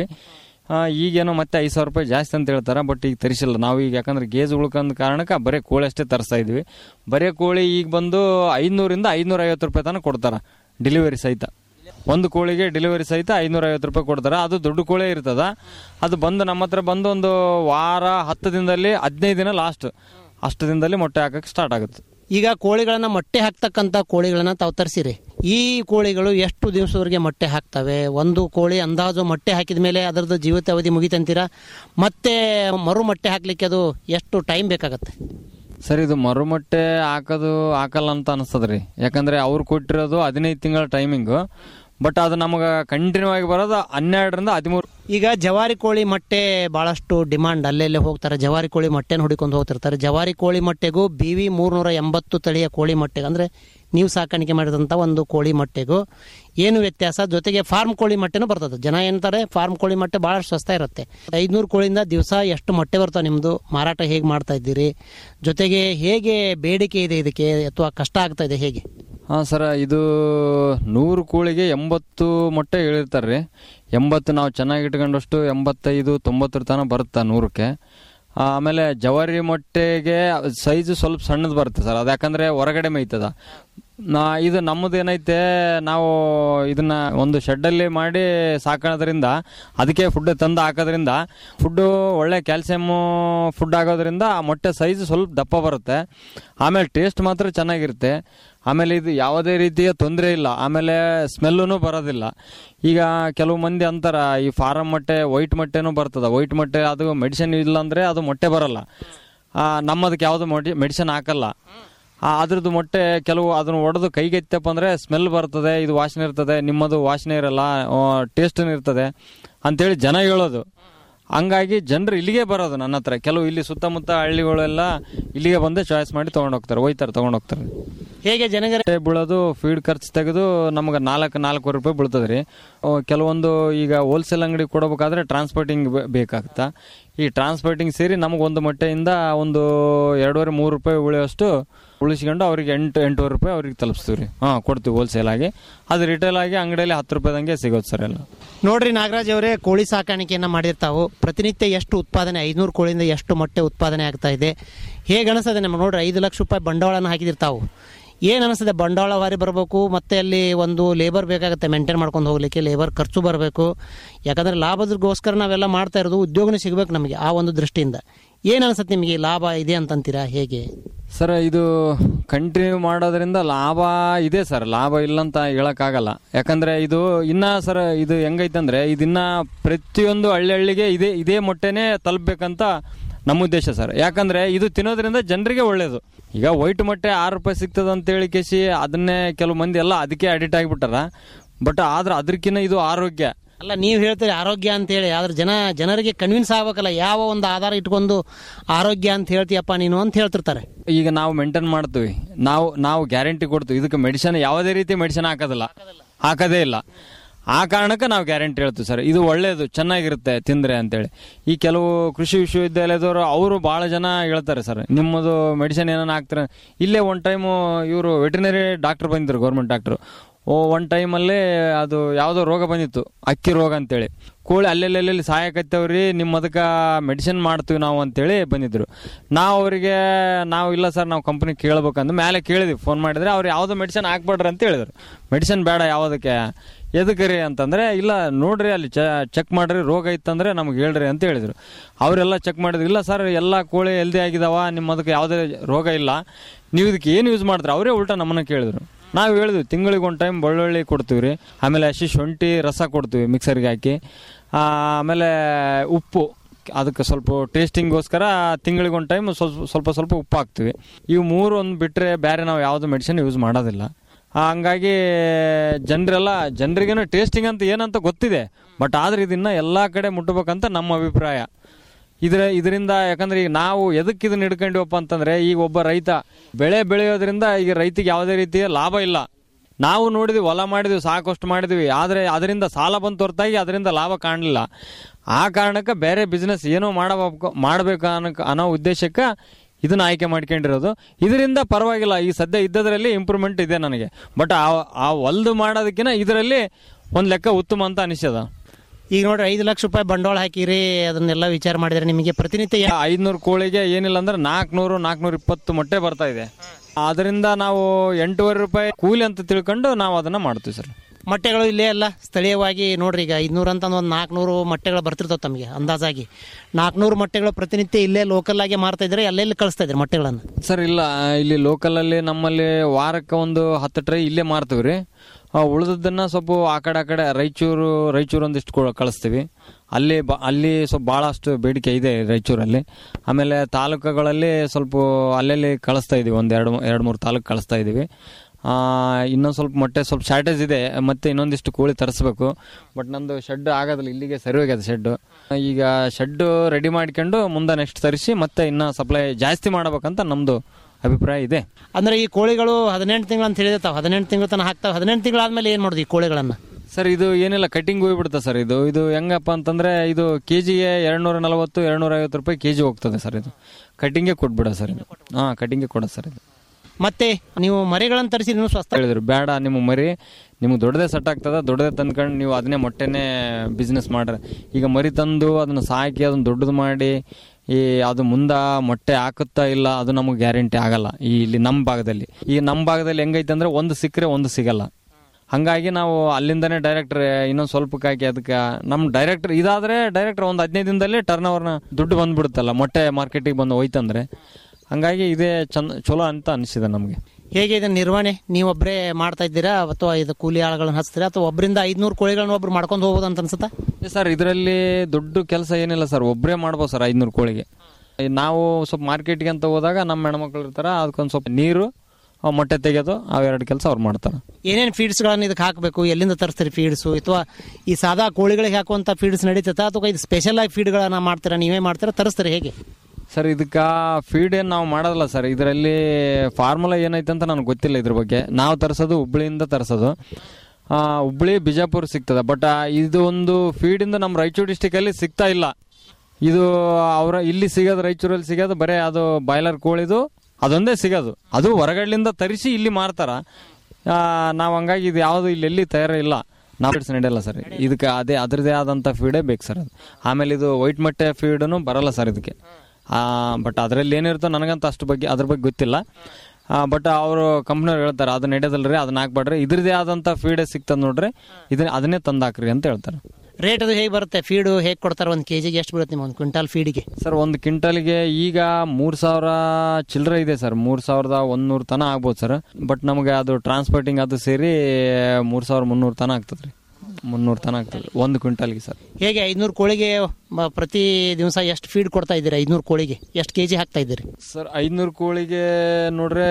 ಈಗೇನೋ ಮತ್ತೆ ಐದು ಸಾವಿರ ರೂಪಾಯಿ ಜಾಸ್ತಿ ಅಂತ ಹೇಳ್ತಾರೆ ಬಟ್ ಈಗ ತರಿಸಿಲ್ಲ ನಾವು ಈಗ ಯಾಕಂದ್ರೆ ಗೇಜ್ ಉಳ್ಕೊಂಡ ಕಾರಣಕ್ಕೆ ಬರೀ ಕೋಳಿ ಅಷ್ಟೇ ತರಿಸ್ತಾ ಇದ್ವಿ ಬರೀ ಕೋಳಿ ಈಗ ಬಂದು ಐನೂರಿಂದ ಐನೂರ ಐವತ್ತು ರೂಪಾಯಿ ತನಕ ಕೊಡ್ತಾರೆ ಡೆಲಿವರಿ ಸಹಿತ ಒಂದು ಕೋಳಿಗೆ ಡೆಲಿವರಿ ಸಹಿತ ಐನೂರ ಐವತ್ತು ರೂಪಾಯಿ ಕೊಡ್ತಾರೆ ಅದು ದೊಡ್ಡ ಕೋಳಿ ಇರ್ತದ ಅದು ಬಂದು ನಮ್ಮ ಹತ್ರ ಬಂದು ಒಂದು ವಾರ ಹತ್ತು ದಿನದಲ್ಲಿ ಹದಿನೈದು ದಿನ ಲಾಸ್ಟ್ ಅಷ್ಟು ದಿನದಲ್ಲಿ ಮೊಟ್ಟೆ ಹಾಕಕ್ಕೆ ಸ್ಟಾರ್ಟ್ ಆಗುತ್ತೆ ಈಗ ಕೋಳಿಗಳನ್ನ ಮೊಟ್ಟೆ ಹಾಕ್ತಕ್ಕಂಥ ಕೋಳಿಗಳನ್ನ ತಾವು ತರಿಸಿರಿ ಈ ಕೋಳಿಗಳು ಎಷ್ಟು ದಿವಸದವರೆಗೆ ಮೊಟ್ಟೆ ಹಾಕ್ತವೆ ಒಂದು ಕೋಳಿ ಅಂದಾಜು ಮೊಟ್ಟೆ ಹಾಕಿದ ಮೇಲೆ ಅದರದ್ದು ಜೀವಿತಾವಧಿ ಮುಗಿತಂತೀರಾ ಮತ್ತೆ ಮರು ಮೊಟ್ಟೆ ಹಾಕ್ಲಿಕ್ಕೆ ಅದು ಎಷ್ಟು ಟೈಮ್ ಬೇಕಾಗತ್ತೆ ಸರ್ ಇದು ಮರುಮಟ್ಟೆ ಹಾಕೋದು ಹಾಕಲ್ಲ ಅಂತ ಅನಿಸ್ತದ್ರಿ ಯಾಕಂದ್ರೆ ಅವ್ರು ಕೊಟ್ಟಿರೋದು ಹದಿನೈದು ತಿಂಗಳ ಟೈಮಿಂಗು ಬಟ್ ಅದು ನಮಗೆ ಕಂಟಿನ್ಯೂ ಆಗಿ ಬರೋದು ಹನ್ನೆರಡರಿಂದ ಹದಿಮೂರು ಈಗ ಜವಾರಿ ಕೋಳಿ ಮೊಟ್ಟೆ ಬಹಳಷ್ಟು ಡಿಮಾಂಡ್ ಅಲ್ಲೆಲ್ಲೇ ಹೋಗ್ತಾರೆ ಜವಾರಿ ಕೋಳಿ ಮೊಟ್ಟೆನ ಹುಡಿಕೊಂಡು ಹೋಗ್ತಿರ್ತಾರೆ ಜವಾರಿ ಕೋಳಿ ಮೊಟ್ಟೆಗೂ ಬಿ ವಿ ಮೂರ್ನೂರ ಎಂಬತ್ತು ತಳಿಯ ಕೋಳಿ ಮೊಟ್ಟೆಗೆ ಅಂದ್ರೆ ನೀವು ಸಾಕಾಣಿಕೆ ಮಾಡಿದಂಥ ಒಂದು ಕೋಳಿ ಮೊಟ್ಟೆಗೂ ಏನು ವ್ಯತ್ಯಾಸ ಜೊತೆಗೆ ಫಾರ್ಮ್ ಕೋಳಿ ಮೊಟ್ಟೆನೂ ಬರ್ತದೆ ಜನ ಏನಂತಾರೆ ಫಾರ್ಮ್ ಕೋಳಿ ಮೊಟ್ಟೆ ಬಹಳಷ್ಟು ಸಸ್ತ ಇರುತ್ತೆ ಐದ್ನೂರು ಕೋಳಿಯಿಂದ ದಿವಸ ಎಷ್ಟು ಮೊಟ್ಟೆ ಬರ್ತವೆ ನಿಮ್ಮದು ಮಾರಾಟ ಹೇಗೆ ಮಾಡ್ತಾ ಇದ್ದೀರಿ ಜೊತೆಗೆ ಹೇಗೆ ಬೇಡಿಕೆ ಇದೆ ಇದಕ್ಕೆ ಅಥವಾ ಕಷ್ಟ ಆಗ್ತಾ ಇದೆ ಹೇಗೆ ಹಾಂ ಸರ್ ಇದು ನೂರು ಕೋಳಿಗೆ ಎಂಬತ್ತು ಮೊಟ್ಟೆ ಹೇಳಿರ್ತಾರೆ ರೀ ಎಂಬತ್ತು ನಾವು ಚೆನ್ನಾಗಿ ಇಟ್ಕೊಂಡಷ್ಟು ಎಂಬತ್ತೈದು ತೊಂಬತ್ತರ ತನಕ ಬರುತ್ತೆ ನೂರಕ್ಕೆ ಆಮೇಲೆ ಜವಾರಿ ಮೊಟ್ಟೆಗೆ ಸೈಜು ಸ್ವಲ್ಪ ಸಣ್ಣದು ಬರುತ್ತೆ ಸರ್ ಅದು ಯಾಕಂದರೆ ಹೊರಗಡೆ ಮೇಯ್ತದ ನಾ ಇದು ನಮ್ಮದು ಏನೈತೆ ನಾವು ಇದನ್ನ ಒಂದು ಶೆಡ್ಡಲ್ಲಿ ಮಾಡಿ ಸಾಕೋದ್ರಿಂದ ಅದಕ್ಕೆ ಫುಡ್ ತಂದು ಹಾಕೋದ್ರಿಂದ ಫುಡ್ಡು ಒಳ್ಳೆ ಕ್ಯಾಲ್ಸಿಯಮ್ಮು ಫುಡ್ ಆಗೋದ್ರಿಂದ ಆ ಮೊಟ್ಟೆ ಸೈಜ್ ಸ್ವಲ್ಪ ದಪ್ಪ ಬರುತ್ತೆ ಆಮೇಲೆ ಟೇಸ್ಟ್ ಮಾತ್ರ ಚೆನ್ನಾಗಿರುತ್ತೆ ಆಮೇಲೆ ಇದು ಯಾವುದೇ ರೀತಿಯ ತೊಂದರೆ ಇಲ್ಲ ಆಮೇಲೆ ಸ್ಮೆಲ್ಲೂ ಬರೋದಿಲ್ಲ ಈಗ ಕೆಲವು ಮಂದಿ ಅಂತಾರ ಈ ಫಾರಂ ಮೊಟ್ಟೆ ವೈಟ್ ಮೊಟ್ಟೆನೂ ಬರ್ತದ ವೈಟ್ ಮೊಟ್ಟೆ ಅದು ಮೆಡಿಸಿನ್ ಇಲ್ಲ ಅಂದರೆ ಅದು ಮೊಟ್ಟೆ ಬರಲ್ಲ ಆ, ನಮ್ಮದಕ್ಕೆ ಯಾವುದು ಮೆಡಿಸಿನ್ ಹಾಕಲ್ಲ ಆ, ಅದ್ರದ್ದು ಮೊಟ್ಟೆ ಕೆಲವು ಅದನ್ನು ಒಡೆದು ಕೈಗೆ ಎತ್ತಪ್ಪ ಅಂದರೆ ಸ್ಮೆಲ್ ಬರ್ತದೆ ಇದು ವಾಸನೆ ಇರ್ತದೆ ನಿಮ್ಮದು ವಾಸನೆ ಇರಲ್ಲ ಟೇಸ್ಟೂ ಇರ್ತದೆ ಅಂತೇಳಿ ಜನ ಹೇಳೋದು ಹಂಗಾಗಿ ಜನರು ಇಲ್ಲಿಗೆ ಬರೋದು ನನ್ನ ಹತ್ರ ಕೆಲವು ಇಲ್ಲಿ ಸುತ್ತಮುತ್ತ ಹಳ್ಳಿಗಳೆಲ್ಲ ಇಲ್ಲಿಗೆ ಬಂದೇ ಚಾಯ್ಸ್ ಮಾಡಿ ತೊಗೊಂಡು ಹೋಗ್ತಾರೆ ಒಯ್ತಾರೆ ತೊಗೊಂಡು ಹೋಗ್ತಾರೆ ಹೇಗೆ ಜನಗರ ಮೊಟ್ಟೆ ಬೀಳೋದು ಫೀಡ್ ಖರ್ಚು ತೆಗೆದು ನಮಗೆ ನಾಲ್ಕು ನಾಲ್ಕೂವರೆ ರೂಪಾಯಿ ಬೀಳ್ತದೆ ರೀ ಅವ್ ಕೆಲವೊಂದು ಈಗ ಹೋಲ್ಸೇಲ್ ಅಂಗಡಿ ಕೊಡಬೇಕಾದ್ರೆ ಟ್ರಾನ್ಸ್ಪೋರ್ಟಿಂಗ್ ಬೇಕಾಗುತ್ತಾ ಈ ಟ್ರಾನ್ಸ್ಪೋರ್ಟಿಂಗ್ ಸೇರಿ ನಮಗೆ ಒಂದು ಮೊಟ್ಟೆಯಿಂದ ಒಂದು ಎರಡೂವರೆ ಮೂರು ರೂಪಾಯಿ ಉಳಿಯೋಷ್ಟು ಉಳಿಸ್ಕೊಂಡು ಅವ್ರಿಗೆ ಎಂಟು ಎಂಟೂವರೆ ರೂಪಾಯಿ ಅವ್ರಿಗೆ ತಲುಪಿಸ್ತೀವಿ ರೀ ಹಾಂ ಕೊಡ್ತೀವಿ ಹೋಲ್ಸೇಲ್ ಆಗಿ ಅದು ರಿಟೇಲ್ ಆಗಿ ಅಂಗಡಿಯಲ್ಲಿ ಹತ್ತು ರೂಪಾಯಿದಂಗೆ ಸಿಗೋದು ಸರ್ ಎಲ್ಲ ನೋಡ್ರಿ ನಾಗರಾಜ್ ಅವರೇ ಕೋಳಿ ಸಾಕಾಣಿಕೆಯನ್ನ ಮಾಡಿರ್ತಾವು ಪ್ರತಿನಿತ್ಯ ಎಷ್ಟು ಉತ್ಪಾದನೆ ಐನೂರು ಕೋಳಿಯಿಂದ ಎಷ್ಟು ಮೊಟ್ಟೆ ಉತ್ಪಾದನೆ ಆಗ್ತಾ ಇದೆ ಹೇಗೆ ಅನಿಸ್ತದೆ ನಮ್ಗೆ ನೋಡ್ರಿ ಐದು ಲಕ್ಷ ರೂಪಾಯಿ ಬಂಡವಾಳನ ಹಾಕಿದಿರ್ತಾವು ಏನು ಅನಿಸ್ತದೆ ಬಂಡವಾಳ ವಾರಿ ಬರಬೇಕು ಮತ್ತೆ ಅಲ್ಲಿ ಒಂದು ಲೇಬರ್ ಬೇಕಾಗುತ್ತೆ ಮೇಂಟೈನ್ ಮಾಡ್ಕೊಂಡು ಹೋಗ್ಲಿಕ್ಕೆ ಲೇಬರ್ ಖರ್ಚು ಬರಬೇಕು ಯಾಕಂದ್ರೆ ಲಾಭದಗೋಸ್ಕರ ನಾವೆಲ್ಲ ಮಾಡ್ತಾ ಇರೋದು ಉದ್ಯೋಗನೂ ಸಿಗಬೇಕು ನಮಗೆ ಆ ಒಂದು ದೃಷ್ಟಿಯಿಂದ ಏನು ಅನ್ಸುತ್ತೆ ನಿಮಗೆ ಲಾಭ ಇದೆ ಅಂತಂತೀರಾ ಹೇಗೆ ಸರ್ ಇದು ಕಂಟಿನ್ಯೂ ಮಾಡೋದ್ರಿಂದ ಲಾಭ ಇದೆ ಸರ್ ಲಾಭ ಇಲ್ಲ ಅಂತ ಹೇಳಕ್ಕಾಗಲ್ಲ ಯಾಕಂದ್ರೆ ಇದು ಇನ್ನ ಸರ್ ಇದು ಹೆಂಗೈತಂದ್ರೆ ಇದನ್ನ ಪ್ರತಿಯೊಂದು ಹಳ್ಳಿ ಹಳ್ಳಿಗೆ ಇದೇ ಇದೇ ಮೊಟ್ಟೆನೇ ತಲುಪಬೇಕಂತ ನಮ್ಮ ಉದ್ದೇಶ ಸರ್ ಯಾಕಂದ್ರೆ ಇದು ತಿನ್ನೋದ್ರಿಂದ ಜನರಿಗೆ ಒಳ್ಳೇದು ಈಗ ವೈಟ್ ಮೊಟ್ಟೆ ಆರು ರೂಪಾಯಿ ಸಿಗ್ತದ ಅಂತ ಹೇಳಿ ಕೇಸಿ ಅದನ್ನೇ ಕೆಲವು ಮಂದಿ ಎಲ್ಲ ಅದಕ್ಕೆ ಅಡಿಕ್ಟ್ ಆಗಿಬಿಟ್ಟಾರ ಬಟ್ ಆದ್ರೆ ಅದಕ್ಕಿಂತ ಇದು ಆರೋಗ್ಯ ಅಲ್ಲ ನೀವು ಹೇಳ್ತೀರಿ ಆರೋಗ್ಯ ಅಂತ ಹೇಳಿ ಆದ್ರೆ ಜನ ಜನರಿಗೆ ಕನ್ವಿನ್ಸ್ ಆಗ್ಬೇಕಲ್ಲ ಯಾವ ಒಂದು ಆಧಾರ ಇಟ್ಕೊಂಡು ಆರೋಗ್ಯ ಅಂತ ಹೇಳ್ತೀಯಪ್ಪ ನೀನು ಅಂತ ಹೇಳ್ತಿರ್ತಾರೆ ಈಗ ನಾವು ಮೇಂಟೈನ್ ಮಾಡ್ತೀವಿ ನಾವು ನಾವು ಗ್ಯಾರಂಟಿ ಕೊಡ್ತೀವಿ ಇದಕ್ಕೆ ಮೆಡಿಸಿನ್ ಯಾವುದೇ ರೀತಿ ಮೆಡಿಸಿನ್ ಹಾಕೋದಿಲ್ಲ ಹಾಕೋದೇ ಇಲ್ಲ ಆ ಕಾರಣಕ್ಕೆ ನಾವು ಗ್ಯಾರಂಟಿ ಹೇಳ್ತೀವಿ ಸರ್ ಇದು ಒಳ್ಳೇದು ಚೆನ್ನಾಗಿರುತ್ತೆ ತಿಂದ್ರೆ ಅಂತೇಳಿ ಈ ಕೆಲವು ಕೃಷಿ ವಿಶ್ವವಿದ್ಯಾಲಯದವರು ಅವರು ಭಾಳ ಜನ ಹೇಳ್ತಾರೆ ಸರ್ ನಿಮ್ಮದು ಮೆಡಿಸಿನ್ ಏನಾನ ಹಾಕ್ತಾರೆ ಇಲ್ಲೇ ಒನ್ ಟೈಮು ಇವರು ವೆಟರ್ನರಿ ಡಾಕ್ಟರ್ ಬಂದಿದ್ರು ಗೌರ್ಮೆಂಟ್ ಡಾಕ್ಟ್ರು ಓ ಒನ್ ಟೈಮಲ್ಲಿ ಅದು ಯಾವುದೋ ರೋಗ ಬಂದಿತ್ತು ಅಕ್ಕಿ ರೋಗ ಅಂತೇಳಿ ಕೋಳಿ ಅಲ್ಲೆಲ್ಲೆಲ್ಲಿ ಸಹಾಯಕತ್ತವ್ರಿ ನಿಮ್ಮ ಅದಕ್ಕೆ ಮೆಡಿಸಿನ್ ಮಾಡ್ತೀವಿ ನಾವು ಅಂತೇಳಿ ಬಂದಿದ್ರು ನಾವು ಅವರಿಗೆ ನಾವು ಇಲ್ಲ ಸರ್ ನಾವು ಕಂಪ್ನಿ ಕೇಳ್ಬೇಕಂದು ಮೇಲೆ ಕೇಳಿದ್ವಿ ಫೋನ್ ಮಾಡಿದ್ರೆ ಅವ್ರು ಯಾವುದೋ ಮೆಡಿಸಿನ್ ಹಾಕ್ಬೇಡ್ರಿ ಅಂತ ಹೇಳಿದ್ರು ಮೆಡಿಸಿನ್ ಬೇಡ ಯಾವುದಕ್ಕೆ ಎದಕ್ಕೆ ರೀ ಅಂತಂದ್ರೆ ಇಲ್ಲ ನೋಡ್ರಿ ಅಲ್ಲಿ ಚೆಕ್ ಮಾಡ್ರಿ ರೋಗ ಇತ್ತಂದ್ರೆ ನಮ್ಗೆ ಹೇಳ್ರಿ ಅಂತ ಹೇಳಿದ್ರು ಅವರೆಲ್ಲ ಚೆಕ್ ಮಾಡಿದ್ರು ಇಲ್ಲ ಸರ್ ಎಲ್ಲ ಕೋಳಿ ಹೆಲ್ದಿ ಆಗಿದಾವ ನಿಮ್ಮ ಅದಕ್ಕೆ ಯಾವುದೇ ರೋಗ ಇಲ್ಲ ನೀವು ಇದಕ್ಕೆ ಏನು ಯೂಸ್ ಮಾಡ್ತಾರೆ ಅವರೇ ಉಲ್ಟಾ ನಮ್ಮನ್ನ ಕೇಳಿದ್ರು ನಾವು ಹೇಳಿದ್ವಿ ತಿಂಗಳಿಗೆ ಒಂದು ಟೈಮ್ ಬೆಳ್ಳುಳ್ಳಿ ಕೊಡ್ತೀವಿ ರೀ ಆಮೇಲೆ ಹಸಿ ಶುಂಠಿ ರಸ ಕೊಡ್ತೀವಿ ಮಿಕ್ಸರ್ಗೆ ಹಾಕಿ ಆ, ಆಮೇಲೆ ಉಪ್ಪು ಅದಕ್ಕೆ ಸ್ವಲ್ಪ ಟೇಸ್ಟಿಂಗೋಸ್ಕರ ತಿಂಗಳಿಗೆ ಒಂದು ಟೈಮ್ ಸ್ವಲ್ಪ ಸ್ವಲ್ಪ ಸ್ವಲ್ಪ ಉಪ್ಪು ಹಾಕ್ತೀವಿ ಇವು ಮೂರು ಒಂದು ಬಿಟ್ಟರೆ ಬೇರೆ ನಾವು ಯಾವುದು ಮೆಡಿಸಿನ್ ಯೂಸ್ ಮಾಡೋದಿಲ್ಲ ಆ, ಹಂಗಾಗಿ ಜನರೆಲ್ಲ ಜನರಿಗೇನು ಟೇಸ್ಟಿಂಗ್ ಅಂತ ಏನಂತ ಗೊತ್ತಿದೆ ಬಟ್ ಆದ್ರೆ ಇದನ್ನ ಎಲ್ಲ ಕಡೆ ಮುಟ್ಟಬೇಕಂತ ನಮ್ಮ ಅಭಿಪ್ರಾಯ ಇದ್ರ ಇದರಿಂದ ಯಾಕಂದ್ರೆ ಈಗ ನಾವು ಎದಕ್ಕೆ ಇದನ್ನ ಹಿಡ್ಕೊಂಡಿವಪ್ಪ ಅಂತಂದ್ರೆ ಈಗ ಒಬ್ಬ ರೈತ ಬೆಳೆ ಬೆಳೆಯೋದ್ರಿಂದ ಈಗ ರೈತಿಗೆ ಯಾವುದೇ ರೀತಿಯ ಲಾಭ ಇಲ್ಲ ನಾವು ನೋಡಿದ್ವಿ ಹೊಲ ಮಾಡಿದ್ವಿ ಸಾಕಷ್ಟು ಮಾಡಿದ್ವಿ ಆದರೆ ಅದರಿಂದ ಸಾಲ ಬಂತು ಹೊರತಾಗಿ ಅದರಿಂದ ಲಾಭ ಕಾಣಲಿಲ್ಲ ಆ ಕಾರಣಕ್ಕೆ ಬೇರೆ ಬಿಸ್ನೆಸ್ ಏನೋ ಮಾಡಬೇಕು ಮಾಡಬೇಕು ಅನ್ನೋ ಅನ್ನೋ ಉದ್ದೇಶಕ್ಕೆ ಇದನ್ನ ಆಯ್ಕೆ ಮಾಡ್ಕೊಂಡಿರೋದು ಇದರಿಂದ ಪರವಾಗಿಲ್ಲ ಈ ಸದ್ಯ ಇದ್ದದ್ರಲ್ಲಿ ಇಂಪ್ರೂವ್ಮೆಂಟ್ ಇದೆ ನನಗೆ ಬಟ್ ಆ ಆ ಹೊಲ್ದು ಮಾಡೋದಕ್ಕಿಂತ ಇದರಲ್ಲಿ ಒಂದು ಲೆಕ್ಕ ಉತ್ತಮ ಅಂತ ಅನಿಸ್ಯದ ಈಗ ನೋಡ್ರಿ ಐದು ಲಕ್ಷ ರೂಪಾಯಿ ಬಂಡವಾಳ ಹಾಕಿರಿ ಅದನ್ನೆಲ್ಲ ವಿಚಾರ ಮಾಡಿದ್ರೆ ನಿಮಗೆ ಪ್ರತಿನಿತ್ಯ ಐದ್ನೂರು ಕೋಳಿಗೆ ಏನಿಲ್ಲ ಅಂದ್ರೆ ನಾಲ್ಕುನೂರು ನಾಲ್ಕುನೂರ ಇಪ್ಪತ್ತು ಮೊಟ್ಟೆ ಬರ್ತಾ ಇದೆ ಅದರಿಂದ ನಾವು ಎಂಟೂವರೆ ರೂಪಾಯಿ ಕೂಲಿ ಅಂತ ತಿಳ್ಕೊಂಡು ನಾವು ಅದನ್ನ ಮಾಡ್ತೀವಿ ಸರ್ ಮೊಟ್ಟೆಗಳು ಇಲ್ಲೇ ಅಲ್ಲ ಸ್ಥಳೀಯವಾಗಿ ನೋಡ್ರಿ ಈಗ ಐದ್ನೂರು ಅಂತ ಒಂದು ನಾಲ್ಕುನೂರು ಮೊಟ್ಟೆಗಳು ಬರ್ತಿರ್ತಾವೆ ತಮಗೆ ಅಂದಾಜಾಗಿ ನಾಲ್ಕುನೂರು ಮೊಟ್ಟೆಗಳು ಪ್ರತಿನಿತ್ಯ ಇಲ್ಲೇ ಲೋಕಲ್ ಆಗಿ ಮಾರ್ತಾ ಇದ್ರೆ ಎಲ್ಲೆಲ್ಲಿ ಕಳಿಸ್ತಾ ಇದ್ರಿ ಮೊಟ್ಟೆಗಳನ್ನು ಸರ್ ಇಲ್ಲ ಇಲ್ಲಿ ಲೋಕಲ್ ಅಲ್ಲಿ ನಮ್ಮಲ್ಲಿ ವಾರಕ್ಕೆ ಒಂದು ಹತ್ತು ಟ್ರೈ ಇಲ್ಲೇ ಮಾರ್ತೀವಿ ರೀ ಉಳಿದದ್ದನ್ನ ಸ್ವಲ್ಪ ಆ ಕಡೆ ಆ ಕಡೆ ರಾಯಚೂರು ರಾಯಚೂರು ಒಂದಿಷ್ಟು ಕೊ- ಕಳಿಸ್ತೀವಿ ಅಲ್ಲಿ ಬ ಅಲ್ಲಿ ಸ್ವಲ್ಪ ಭಾಳಷ್ಟು ಬೇಡಿಕೆ ಇದೆ ರಾಯಚೂರಲ್ಲಿ ಆಮೇಲೆ ತಾಲೂಕುಗಳಲ್ಲಿ ಸ್ವಲ್ಪ ಅಲ್ಲಲ್ಲಿ ಕಳಿಸ್ತಾ ಇದೀವಿ ಒಂದು ಎರಡು ಎರಡು ಮೂರು ತಾಲೂಕು ಕಳಿಸ್ತಾ ಇದೀವಿ ಆ, ಇನ್ನೊಂದು ಸ್ವಲ್ಪ ಮೊಟ್ಟೆ ಸ್ವಲ್ಪ ಶಾರ್ಟೇಜ್ ಇದೆ ಮತ್ತೆ ಇನ್ನೊಂದಿಷ್ಟು ಕೋಳಿ ತರಿಸ್ಬೇಕು ಬಟ್ ನಂದು ಶೆಡ್ ಆಗೋದಿಲ್ಲ ಇಲ್ಲಿಗೆ ಸರಿ ಹೋಗ್ಯದ ಶೆಡ್ ಈಗ ಶೆಡ್ ರೆಡಿ ಮಾಡ್ಕೊಂಡು ಮುಂದೆ ನೆಕ್ಸ್ಟ್ ತರಿಸಿ ಮತ್ತೆ ಇನ್ನ ಸಪ್ಲೈ ಜಾಸ್ತಿ ಮಾಡ್ಬೇಕಂತ ನಮ್ದು ಅಭಿಪ್ರಾಯ ಇದೆ ಅಂದ್ರೆ ಈ ಕೋಳಿಗಳು ಹದಿನೆಂಟು ತಿಂಗಳು ಅಂತ ಹೇಳಿರ್ತಾವೆ ಹದಿನೆಂಟು ತಿಂಗಳು ತನಕ ಹಾಕ್ತಾವೆ ಹದಿನೆಂಟು ತಿಂಗಳಾದ್ಮೇಲೆ ಏನು ಮಾಡೋದು ಈ ಕೋಳಿಗಳನ್ನ ಸರ್ ಇದು ಏನಿಲ್ಲ ಕಟಿಂಗ್ ಹೋಗ್ಬಿಡುತ್ತೆ ಸರ್ ಇದು ಇದು ಹೆಂಗಪ್ಪ ಅಂತಂದ್ರೆ ಇದು ಕೆಜಿಗೆ ಎರಡ್ ನೂರ ನಲವತ್ತು ಎರಡ್ ನೂರ ಐವತ್ತು ರೂಪಾಯಿ ಕೆಜಿ ಹೋಗ್ತದೆ ಸರ್ ಇದು ಕಟಿಂಗ್ಗೆ ಕೊಟ್ಬಿಡ ಸರ್ ಇದು ಹಾ ಕಟಿಂಗ್ಗೆ ಕೊಡ ಸರ್ ಇದು ಮತ್ತೆ ನೀವು ಮರಿಗಳನ್ನು ತರಿಸಿ ನೀವು ಸ್ವಸ್ಥ ಹೇಳಿದ್ರು ಬೇಡ ನಿಮ್ಮ ಮರಿ ನಿಮ್ಗೆ ದೊಡ್ಡದೇ ಸೆಟ್ ಆಗ್ತದ ದೊಡ್ಡದೇ ತಂದ್ಕೊಂಡು ನೀವು ಅದನ್ನೇ ಮೊಟ್ಟೆನೇ ಬಿಸ್ನೆಸ್ ಮಾಡ್ರೆ ಈಗ ಮರಿ ತಂದು ಅದನ್ನ ಸಾಕಿ ಅದನ್ನ ದೊಡ್ಡದು ಮಾಡಿ ಈ ಅದು ಮುಂದೆ ಮೊಟ್ಟೆ ಹಾಕುತ್ತಾ ಇಲ್ಲ ಅದು ನಮಗೆ ಗ್ಯಾರಂಟಿ ಆಗಲ್ಲ ಈ ಇಲ್ಲಿ ನಮ್ಮ ಭಾಗದಲ್ಲಿ ಈ ನಮ್ಮ ಭಾಗದಲ್ಲಿ ಹೆಂಗೈತೆ ಅಂದ್ರೆ ಒಂದು ಸಿಕ್ಕರೆ ಒಂದು ಸಿಗಲ್ಲ ಹಂಗಾಗಿ ನಾವು ಅಲ್ಲಿಂದನೇ ಡೈರೆಕ್ಟರ್ ಇನ್ನೊಂದು ಸ್ವಲ್ಪ ಹಾಕಿ ಅದಕ್ಕೆ ನಮ್ಮ ಡೈರೆಕ್ಟರ್ ಇದಾದ್ರೆ ಡೈರೆಕ್ಟರ್ ಒಂದು ಹದಿನೈದು ದಿನದಲ್ಲಿ ಟರ್ನ್ ಓವರ್ನ ದುಡ್ಡು ಬಂದ್ಬಿಡುತ್ತಲ್ಲ ಮೊಟ್ಟೆ ಮಾರ್ಕೆಟಿಗೆ ಬಂದು ಹೋಯ್ತಂದ್ರೆ ಹಂಗಾಗಿ ಇದೇ ಚಂದ ಚಲೋ ಅಂತ ಅನಿಸಿದೆ ನಮಗೆ ಹೇಗೆ ಇದನ್ನ ನಿರ್ವಹಣೆ ನೀವೊಬ್ಬರೇ ಮಾಡ್ತಾ ಇದ್ದೀರಾ ಅಥವಾ ಇದು ಕೂಲಿ ಆಳುಗಳನ್ನ ಹಚ್ತೀರಾ ಅಥವಾ ಒಬ್ಬರಿಂದ ಐದ್ನೂರು ಕೋಳಿಗಳನ್ನ ಒಬ್ರು ಮಾಡ್ಕೊಂಡು ಹೋಗ್ಬೋದು ಅಂತ ಅನ್ಸುತ್ತಾ ಸರ್ ಇದರಲ್ಲಿ ದೊಡ್ಡ ಕೆಲಸ ಏನಿಲ್ಲ ಸರ್ ಒಬ್ಬರೇ ಮಾಡ್ಬೋದು ಸರ್ ಐದ್ನೂರು ಕೋಳಿಗೆ ಈ ನಾವು ಸ್ವಲ್ಪ ಮಾರ್ಕೆಟ್ಗೆ ಅಂತ ಹೋದಾಗ ನಮ್ಮ ಹೆಣ್ಮಕ್ಳು ಇರ್ತಾರೆ ಅದಕ್ಕೊಂದು ಸ್ವಲ್ಪ ನೀರು ಆ ಮೊಟ್ಟೆ ತೆಗೆಯೋದು ಅವೆರಡು ಕೆಲಸ ಅವ್ರು ಮಾಡ್ತಾರೆ ಏನೇನು ಫೀಡ್ಸ್ಗಳನ್ನ ಇದಕ್ಕೆ ಹಾಕಬೇಕು ಎಲ್ಲಿಂದ ತರಿಸ್ತೀರಿ ಫೀಡ್ಸು ಅಥವಾ ಈ ಸಾದಾ ಕೋಳಿಗಳಿಗೆ ಹಾಕುವಂಥ ಫೀಡ್ಸ್ ನಡೀತೈತಾ ಅಥವಾ ಇದು ಸ್ಪೆಷಲ್ ಆಗಿ ಫೀಡ್ಗಳನ್ನ ಮಾಡ್ತೀರಾ ನೀವೇ ಮಾಡ್ತೀರಾ ತರಿಸ್ತೀರಾ ಹೇಗೆ ಸರ್ ಇದಕ್ಕೆ ಫೀಡ್ ಏನು ನಾವು ಮಾಡೋದಿಲ್ಲ ಸರ್ ಇದರಲ್ಲಿ ಫಾರ್ಮುಲಾ ಏನೈತೆ ಅಂತ ನನಗೆ ಗೊತ್ತಿಲ್ಲ ಇದ್ರ ಬಗ್ಗೆ ನಾವು ತರಿಸೋದು ಹುಬ್ಳಿಯಿಂದ ತರಿಸೋದು ಆ, ಹುಬ್ಳಿ ಬಿಜಾಪುರ ಸಿಗ್ತದೆ ಬಟ್ ಇದು ಒಂದು ಫೀಡಿಂದ ನಮ್ಮ ರಾಯಚೂರು ಡಿಸ್ಟಿಕಲ್ಲಿ ಸಿಗ್ತಾ ಇಲ್ಲ ಇದು ಅವರ ಇಲ್ಲಿ ಸಿಗೋದು ರಾಯಚೂರಲ್ಲಿ ಸಿಗೋದು ಬರೀ ಅದು ಬಾಯ್ಲರ್ ಕೋಳಿದು ಅದೊಂದೇ ಸಿಗೋದು ಅದು ಹೊರಗಡೆಯಿಂದ ತರಿಸಿ ಇಲ್ಲಿ ಮಾರ್ತಾರ ನಾವು ಹಂಗಾಗಿ ಇದು ಯಾವುದು ಇಲ್ಲಿ ಎಲ್ಲಿ ತಯಾರಿಲ್ಲ ನಾವು ಫೀಡ್ಸ್ ನಡೆಯಲ್ಲ ಸರ್ ಇದಕ್ಕೆ ಅದೇ ಅದರದೇ ಆದಂಥ ಫೀಡೇ ಬೇಕು ಸರ್ ಅದು ಆಮೇಲೆ ಇದು ವೈಟ್ ಮೊಟ್ಟೆ ಫೀಡನು ಬರಲ್ಲ ಸರ್ ಇದಕ್ಕೆ ಬಟ್ ಅದರಲ್ಲಿ ಏನಿರುತ್ತೋ ನನಗಂತ ಅಷ್ಟು ಬಗ್ಗೆ ಅದ್ರ ಬಗ್ಗೆ ಗೊತ್ತಿಲ್ಲ ಬಟ್ ಅವರು ಕಂಪ್ನಿಯವ್ರು ಹೇಳ್ತಾರೆ ಅದು ನಡೆಯೋದಲ್ಲ ರೀ ಅದನ್ನ ಹಾಕ್ಬೇಡ್ರಿ ಇದ್ರದೇ ಆದಂಥ ಫೀಡೇ ಸಿಗ್ತದೆ ನೋಡ್ರಿ ಇದನ್ನ ಅದನ್ನೇ ತಂದು ಹಾಕ್ರಿ ಅಂತ ಹೇಳ್ತಾರೆ ರೇಟ್ ಅದು ಹೇಗೆ ಬರುತ್ತೆ ಫೀಡು ಹೇಗೆ ಕೊಡ್ತಾರೆ ಒಂದು ಕೆ ಜಿಗೆ ಎಷ್ಟು ಬೀಳುತ್ತೆ ನಿಮ್ಮ ಒಂದು ಕ್ವಿಂಟಾಲ್ ಫೀಡಿಗೆ ಸರ್ ಒಂದು ಕ್ವಿಂಟಲ್ಗೆ ಈಗ ಮೂರು ಸಾವಿರ ಚಿಲ್ಲರೆ ಇದೆ ಸರ್ ಮೂರು ಸಾವಿರದ ಒಂದೂರು ತನ ಆಗ್ಬೋದು ಸರ್ ಬಟ್ ನಮಗೆ ಅದು ಟ್ರಾನ್ಸ್ಪೋರ್ಟಿಂಗ್ ಅದು ಸೇರಿ ಮೂರು ಸಾವಿರ ಮುನ್ನೂರು ತನ ಆಗ್ತದೆ ರೀ ಮುನ್ನೂರು ತನ ಆಗ್ತದೆ ಒಂದು ಕ್ವಿಂಟಲ್ಗೆ ಸರ್ ಹೇಗೆ ಐದ್ನೂರು ಕೋಳಿಗೆ ಮ- ಪ್ರತಿ ದಿವಸ ಎಷ್ಟು ಫೀಡ್ ಕೊಡ್ತಾ ಇದ್ದೀರಿ ಐದ್ನೂರು ಕೋಳಿಗೆ ಎಷ್ಟು ಕೆ ಜಿ ಹಾಕ್ತಾ ಇದ್ದೀರಿ ಸರ್ ಐದ್ನೂರು ಕೋಳಿಗೆ ನೋಡ್ರೆ